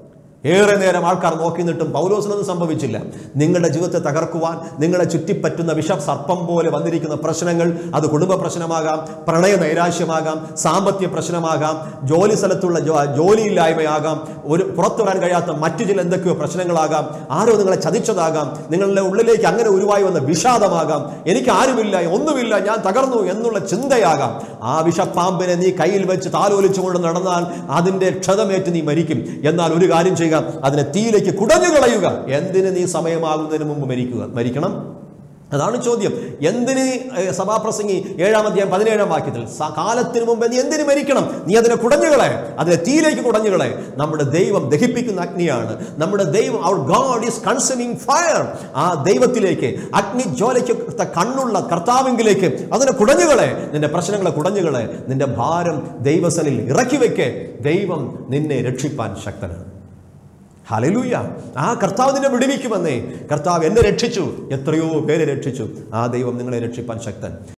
ഏറെ നേരം ആൾക്കാർ നോക്കി നിന്നിട്ടും പൗലോസിനൊന്നും സംഭവിച്ചില്ല നിങ്ങളുടെ ജീവിതത്തെ തകർക്കുവാൻ നിങ്ങളെ ചുറ്റിപ്പറ്റുന്ന വിഷ സർപ്പം പോലെ വന്നിരിക്കുന്ന പ്രശ്നങ്ങൾ അത് കുടുംബ പ്രശ്നമാകാം പ്രണയ നൈരാശ്യമാകാം സാമ്പത്തിക പ്രശ്നമാകാം ജോലി സ്ഥലത്തുള്ള ജോ- ജോലിയില്ലായ്മയാകാം ഒരു പുറത്തു വരാൻ കഴിയാത്ത മറ്റു ചില എന്തൊക്കെയോ പ്രശ്നങ്ങളാകാം ആരോ നിങ്ങളെ ചതിച്ചതാകാം നിങ്ങളുടെ ഉള്ളിലേക്ക് അങ്ങനെ ഉരുവായി വന്ന വിഷാദമാകാം എനിക്ക് ആരുമില്ല ഒന്നുമില്ല ഞാൻ തകർന്നു എന്നുള്ള ചിന്തയാകാം ആ വിഷപ്പാമ്പിനെ നീ കയ്യിൽ വെച്ച് താലോലിച്ചുകൊണ്ട് നടന്നാൽ അതിന്റെ ക്ഷതമേറ്റ് നീ മരിക്കും എന്നാൽ ഒരു കാര്യം ചെയ്യുക അതിനെ തീയിലേക്ക് കുടഞ്ഞു കളയുക എന്തിന് നീ സമയമാകുന്നതിന് മുമ്പ് മരിക്കുക മരിക്കണം അതാണ് ചോദ്യം എന്തിന് ഏഹ്, സഭാപ്രസംഗി ഏഴാം അധ്യായം പതിനേഴാം വാക്യത്തിൽ സ- കാലത്തിന് മുമ്പ് നീ എന്തിന് മരിക്കണം നീ അതിനെ കുടഞ്ഞുകളെ അതിനെ തീയിലേക്ക് കുടഞ്ഞുകളെ നമ്മുടെ ദൈവം ദഹിപ്പിക്കുന്ന അഗ്നിയാണ് നമ്മുടെ ദൈവം അവർ ഗാഡ് ഈസ് കൺസ്യൂമിങ് ഫയർ ആ ദൈവത്തിലേക്ക് അഗ്നി ജ്വാലയ്ക്ക് ത- കണ്ണുള്ള കർത്താവിങ്കിലേക്ക് അതിനെ കുടഞ്ഞുകളെ നിന്റെ പ്രശ്നങ്ങളെ കുടഞ്ഞുകളെ നിന്റെ ഭാരം ദൈവസനിൽ ഇറക്കി വെക്കെ ദൈവം നിന്നെ രക്ഷിപ്പാൻ ശക്തനാണ് ഹലലൂയ ആ കർത്താവ് നിന്നെ വിടുവിക്കുമെന്നേ കർത്താവ് എന്നെ രക്ഷിച്ചു എത്രയോ പേരെ രക്ഷിച്ചു ആ ദൈവം നിങ്ങളെ രക്ഷിപ്പാൻ ശക്തൻ